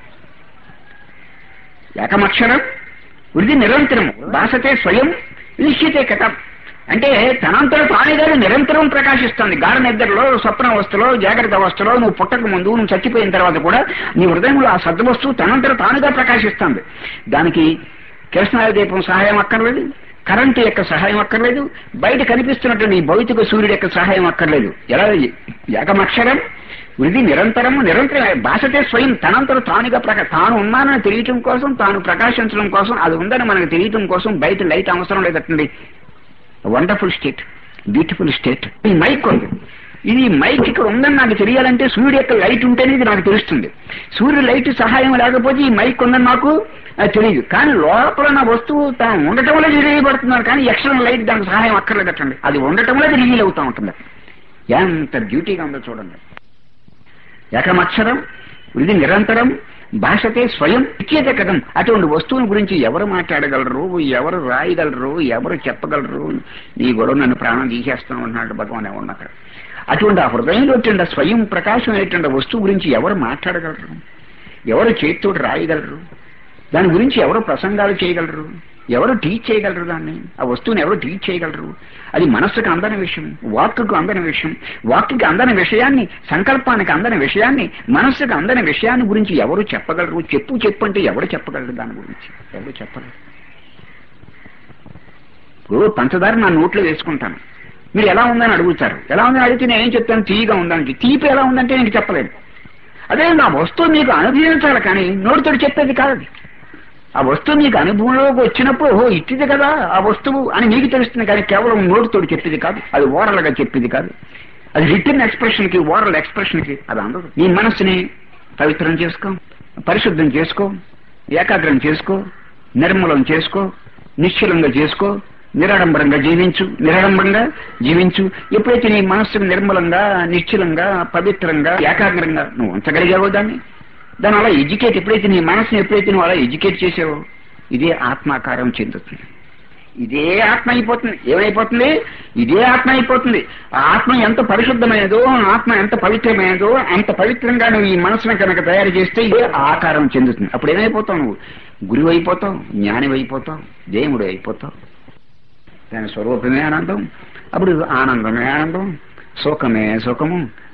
ఏకమక్షరం వృద్ధి నిరంతరం భాషతే స్వయం నిశ్చితే కథం అంటే తనంతట తానుగానే నిరంతరం ప్రకాశిస్తుంది గాఢ నిద్రలో స్వప్న అవస్థలో జాగ్రత్త అవస్థలో నువ్వు పుట్టక ముందు నువ్వు చచ్చిపోయిన తర్వాత కూడా నీ హృదయంలో ఆ సద్వస్తువు తనంతట తానుగా ప్రకాశిస్తుంది దానికి కృష్ణాయ దీపం సహాయం అక్కర్లేదు కరెంటు యొక్క సహాయం అక్కర్లేదు బయట కనిపిస్తున్నటువంటి ఈ భౌతిక సూర్యుడు యొక్క సహాయం అక్కర్లేదు ఎలా ఏకమక్షరం వృద్ధి నిరంతరము నిరంతరం భాషతే స్వయం తనంతట తానుగా ప్రకా తాను ఉన్నానని తెలియటం కోసం తాను ప్రకాశించడం కోసం అది ఉందని మనకు తెలియటం కోసం బయట లైట్ అవసరం లేదటండి వండర్ఫుల్ స్టేట్ బ్యూటిఫుల్ స్టేట్ ఈ మైక్ ఉంది ఇది మైక్ ఇక్కడ ఉందని నాకు తెలియాలంటే సూర్యుడు యొక్క లైట్ ఉంటేనే ఇది నాకు తెలుస్తుంది సూర్యుడు లైట్ సహాయం లేకపోతే ఈ మైక్ ఉందని నాకు అది తెలియదు కానీ లోపల నా వస్తువు తాను ఉండటం వల్ల తెలియబడుతున్నాను కానీ ఎక్స్టర్నల్ లైట్ దానికి సహాయం అక్కర్లేదటండి అది ఉండటం వల్ల అది రివీల్ అవుతా ఉంటుంది ఎంత బ్యూటీగా ఉందో చూడండి ఏకమక్షరం ఇది నిరంతరం భాషతే స్వయం ఇచ్చేదే కదం అటువంటి వస్తువుని గురించి ఎవరు మాట్లాడగలరు ఎవరు రాయగలరు ఎవరు చెప్పగలరు నీ గొడవ నన్ను ప్రాణం తీసేస్తాను అన్నాడు భగవాన్ ఎవరు అక్కడ అటువంటి ఆ హృదయంలో ఉండే స్వయం ప్రకాశం అనేటువంటి వస్తువు గురించి ఎవరు మాట్లాడగలరు ఎవరు చేతితోటి రాయగలరు దాని గురించి ఎవరు ప్రసంగాలు చేయగలరు ఎవరు టీచ్ చేయగలరు దాన్ని ఆ వస్తువుని ఎవరు టీచ్ చేయగలరు అది మనస్సుకు అందని విషయం వాక్కుకు అందని విషయం వాక్కి అందని విషయాన్ని సంకల్పానికి అందని విషయాన్ని మనస్సుకు అందని విషయాన్ని గురించి ఎవరు చెప్పగలరు చెప్పు చెప్పు అంటే ఎవరు చెప్పగలరు దాని గురించి ఎవరు చెప్పలేరు ఇప్పుడు పంచదార నా నోట్లో వేసుకుంటాను మీరు ఎలా ఉందని అడుగుతారు ఎలా ఉందని అడిగితే నేను ఏం చెప్తాను తీయగా ఉందని తీపి ఎలా ఉందంటే నేను చెప్పలేను అదే నా వస్తువు మీకు అనుభవించాలి కానీ నోటితో చెప్పేది కాదు అది. ఆ వస్తువు మీకు అనుభవంలోకి వచ్చినప్పుడు ఓ ఇట్టిది కదా ఆ వస్తువు అని మీకు తెలుస్తుంది కానీ కేవలం నోటితో చెప్పేది కాదు అది ఓరల్గా చెప్పేది కాదు అది రిటర్న్ ఎక్స్ప్రెషన్ కి ఓరల్ ఎక్స్ప్రెషన్ కి అది అందదు నీ మనస్సుని పవిత్రం చేసుకో పరిశుద్ధం చేసుకో ఏకాగ్రం చేసుకో నిర్మలం చేసుకో నిశ్చలంగా చేసుకో నిరాడంబరంగా జీవించు నిరాడంబరంగా జీవించు ఎప్పుడైతే నీ మనస్సును నిర్మలంగా నిశ్చలంగా పవిత్రంగా ఏకాగ్రంగా నువ్వు ఉంచగలిగావో దాన్ని దాని అలా ఎడ్యుకేట్ ఎప్పుడైతే నీ మనసుని ఎప్పుడైతే నువ్వు అలా ఎడ్యుకేట్ చేసావో ఇదే ఆత్మాకారం చెందుతుంది ఇదే ఆత్మ అయిపోతుంది ఏమైపోతుంది ఇదే ఆత్మ అయిపోతుంది ఆ ఆత్మ ఎంత పరిశుద్ధమైనదో ఆత్మ ఎంత పవిత్రమైనదో అంత పవిత్రంగా నువ్వు ఈ మనసును కనుక తయారు చేస్తే ఇదే ఆకారం చెందుతుంది అప్పుడు ఏమైపోతావు నువ్వు గురువు అయిపోతావు జ్ఞాని అయిపోతావు దేవుడు అయిపోతావు దాని స్వరూపమే ఆనందం అప్పుడు ఆనందమే ఆనందం సుఖమే సుఖము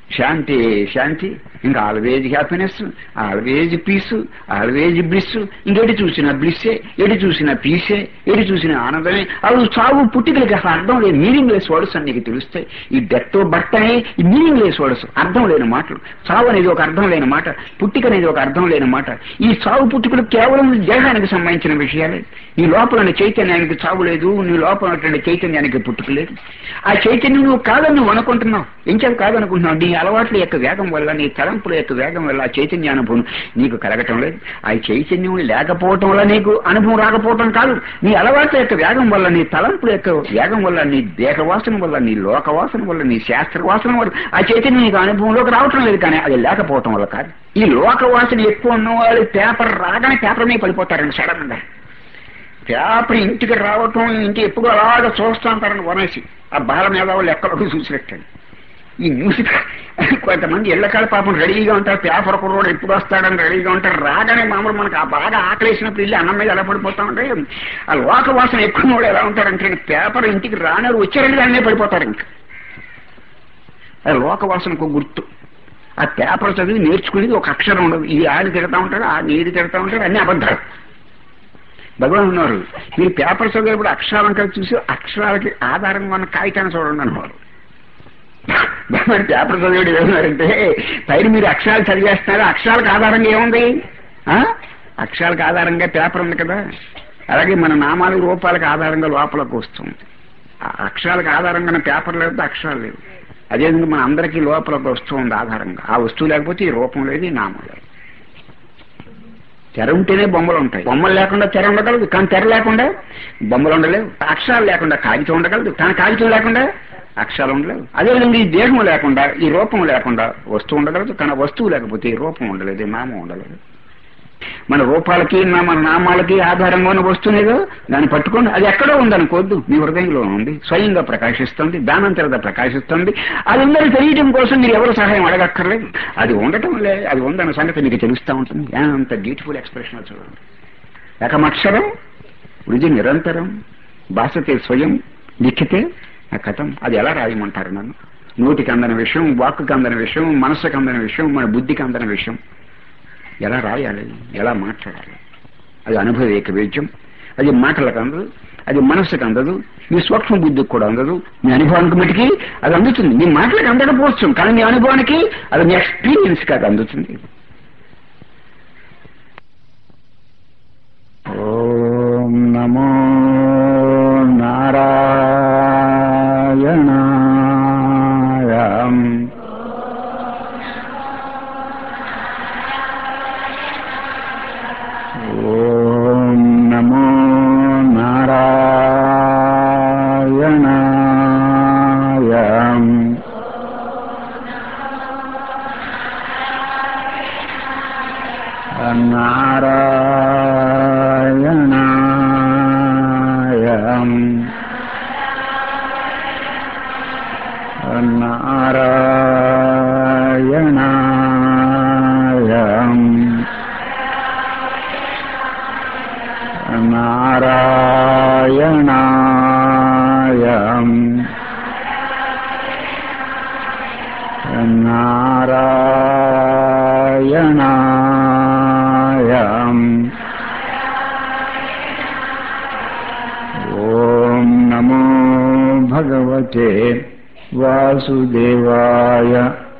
శాంతి శాంతి ఇంకా always happiness always peace always bliss ఇంకెటి చూసిన బ్లిస్సే ఎటు చూసిన పీసే ఎటు చూసిన ఆనందమే అవి చావు పుట్టికలకి అసలు అర్థం లేని మీనింగ్ లెస్ వర్డ్స్ అని నీకు తెలుస్తాయి ఈ డెత్ బర్త్ అనే ఈ మీనింగ్ లెస్ వర్డ్స్ అర్థం లేని మాటలు చావు అనేది ఒక అర్థం లేని మాట పుట్టిక అనేది ఒక అర్థం లేని మాట ఈ చావు పుట్టుకలు కేవలం దేహానికి సంబంధించిన విషయాలే నీ లోపల ఉన్న చైతన్యానికి చావు లేదు నీ లోపల ఉన్నటువంటి చైతన్యానికి పుట్టుక లేదు ఆ చైతన్యం నువ్వు కాదని నువ్వు అనుకుంటున్నావు ఇంకేం కాదనుకుంటున్నావు నీ అలవాట్ల యొక్క వేగం వల్ల నీ తలంపుల యొక్క వేగం వల్ల ఆ చైతన్య అనుభవం నీకు కలగటం లేదు ఆ చైతన్యం లేకపోవటం వల్ల నీకు అనుభవం రాకపోవటం కాదు నీ అలవాట్ల యొక్క వేగం వల్ల నీ తలంపుల యొక్క వేగం వల్ల నీ దేహవాసన వల్ల నీ లోకవాసన వల్ల నీ శాస్త్ర వాసన వల్ల ఆ చైతన్యం నీకు అనుభవంలోకి రావటం లేదు కానీ అది లేకపోవటం వల్ల కాదు ఈ లోకవాసన ఎక్కువ ఉన్న వాళ్ళు పేపర్ రాగానే పేపర్ మీద పడిపోతారండి సడన్ గా పేపర్ ఇంటికి రావటం ఇంటి ఎప్పుడు అలాగ చూస్తూ ఉంటారని వనేసి ఆ బాల మీద వాళ్ళు ఎక్కడో చూసినట్టండి ఈ న్యూస్ కొంతమంది ఇళ్లకాడ పాపం రెడీగా ఉంటారు పేపర్ కూడా ఎప్పుడు వస్తాడని రెడీగా ఉంటారు రాగానే మామూలు మనకు ఆ బాగా ఆకలేసినప్పుడు వెళ్ళి అన్నం మీద ఎలా పడిపోతా ఉంటాయి ఆ లోక వాసన ఎక్కువ కూడా ఎలా ఉంటారంటే పేపర్ ఇంటికి రానారు వచ్చారంటే దాన్నే పడిపోతారు ఇంకా అది లోక వాసనకు గుర్తు ఆ పేపర్ చదివి నేర్చుకునేది ఒక అక్షరం ఉండదు ఇది ఆడి తిడతా ఉంటాడు ఆ నీరు తిడతా ఉంటాడు అన్ని అబద్ధాలు భగవాన్ ఉన్నారు మీరు పేపర్ చదివేప్పుడు అక్షరాలను కలిసి చూసి అక్షరాలకి ఆధారంగా ఉన్న కాగితాన్ని చూడండి అన్నవారు భగవాన్ పేపర్ చదివేడు ఏమన్నారంటే పైన మీరు అక్షరాలు చదివేస్తున్నారు అక్షరాలకు ఆధారంగా ఏముంది ఆ? అక్షరాలకు ఆధారంగా పేపర్ ఉంది కదా అలాగే మన నామాలు రూపాలకు ఆధారంగా లోపలకు వస్తుంది ఆ అక్షరాలకు ఆధారంగా పేపర్ లేకపోతే అక్షరాలు లేవు అదేవిధంగా మన అందరికీ లోపలకు వస్తూ ఉంది ఆధారంగా ఆ వస్తువు లేకపోతే ఈ రూపం లేదు ఈ నామం లేదు తెర ఉంటేనే బొమ్మలు ఉంటాయి బొమ్మలు లేకుండా తెర ఉండగలదు కానీ తెర లేకుండా బొమ్మలు ఉండలేవు అక్షరాలు లేకుండా కాగితం ఉండగలదు కానీ కాగితం లేకుండా అక్షరాలు ఉండలేవు అదేవిధంగా ఈ దేహం లేకుండా ఈ రూపం లేకుండా వస్తువు ఉండగలదు కానీ ఆ వస్తువు లేకపోతే ఈ రూపం ఉండలేదు ఈ నామం ఉండలేదు మన రూపాలకి నా- మన నామాలకి ఆధారంగా ఉన్న వస్తువునేదో దాన్ని పట్టుకోండి అది ఎక్కడో ఉందనుకోవద్దు మీ హృదయంలో ఉంది స్వయంగా ప్రకాశిస్తుంది దానంతరద ప్రకాశిస్తుంది అది ఉందని తెలియటం కోసం మీరు ఎవరు సహాయం అడగక్కర్లేదు అది ఉండటం లే అది ఉందన్న సంగతి మీకు తెలుస్తూ ఉంటుంది అంత బ్యూటిఫుల్ ఎక్స్ప్రెషన్ చూడండి ఏకమక్షరం వృజి నిరంతరం భాషతే స్వయం లిఖితే ఆ కథం అది ఎలా రాయమంటారు నన్ను నోటికి అందని విషయం వాక్కుకి అందని విషయం మనసుకి అందని విషయం మన బుద్ధికి అందని విషయం ఎలా రాయాలి ఎలా మాట్లాడాలి అది అనుభవేక వేద్యం అది మాటలకు అందదు అది మనస్సుకు అందదు మీ సూక్ష్మ బుద్ధికి కూడా అందదు మీ అనుభవానికి మటుకి అది అందుతుంది మీ మాటలకు అందకపోవచ్చు కానీ మీ అనుభవానికి అది మీ ఎక్స్పీరియన్స్ కి అది అందుతుంది ఓం నమో నారాయణాయ ఓం నమో నారాయణాయ నారాయణాయ నారాయణాయ నారాయణాయ నారాయణాయ ఓం నమో భగవతే వాసుదేవాయ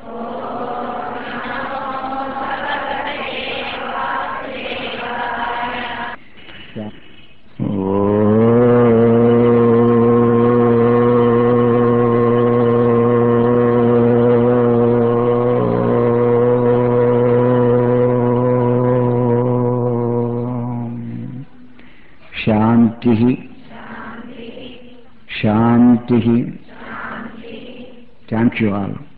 శాంతి శాంతి థ్యాంక్ యూ ఆల్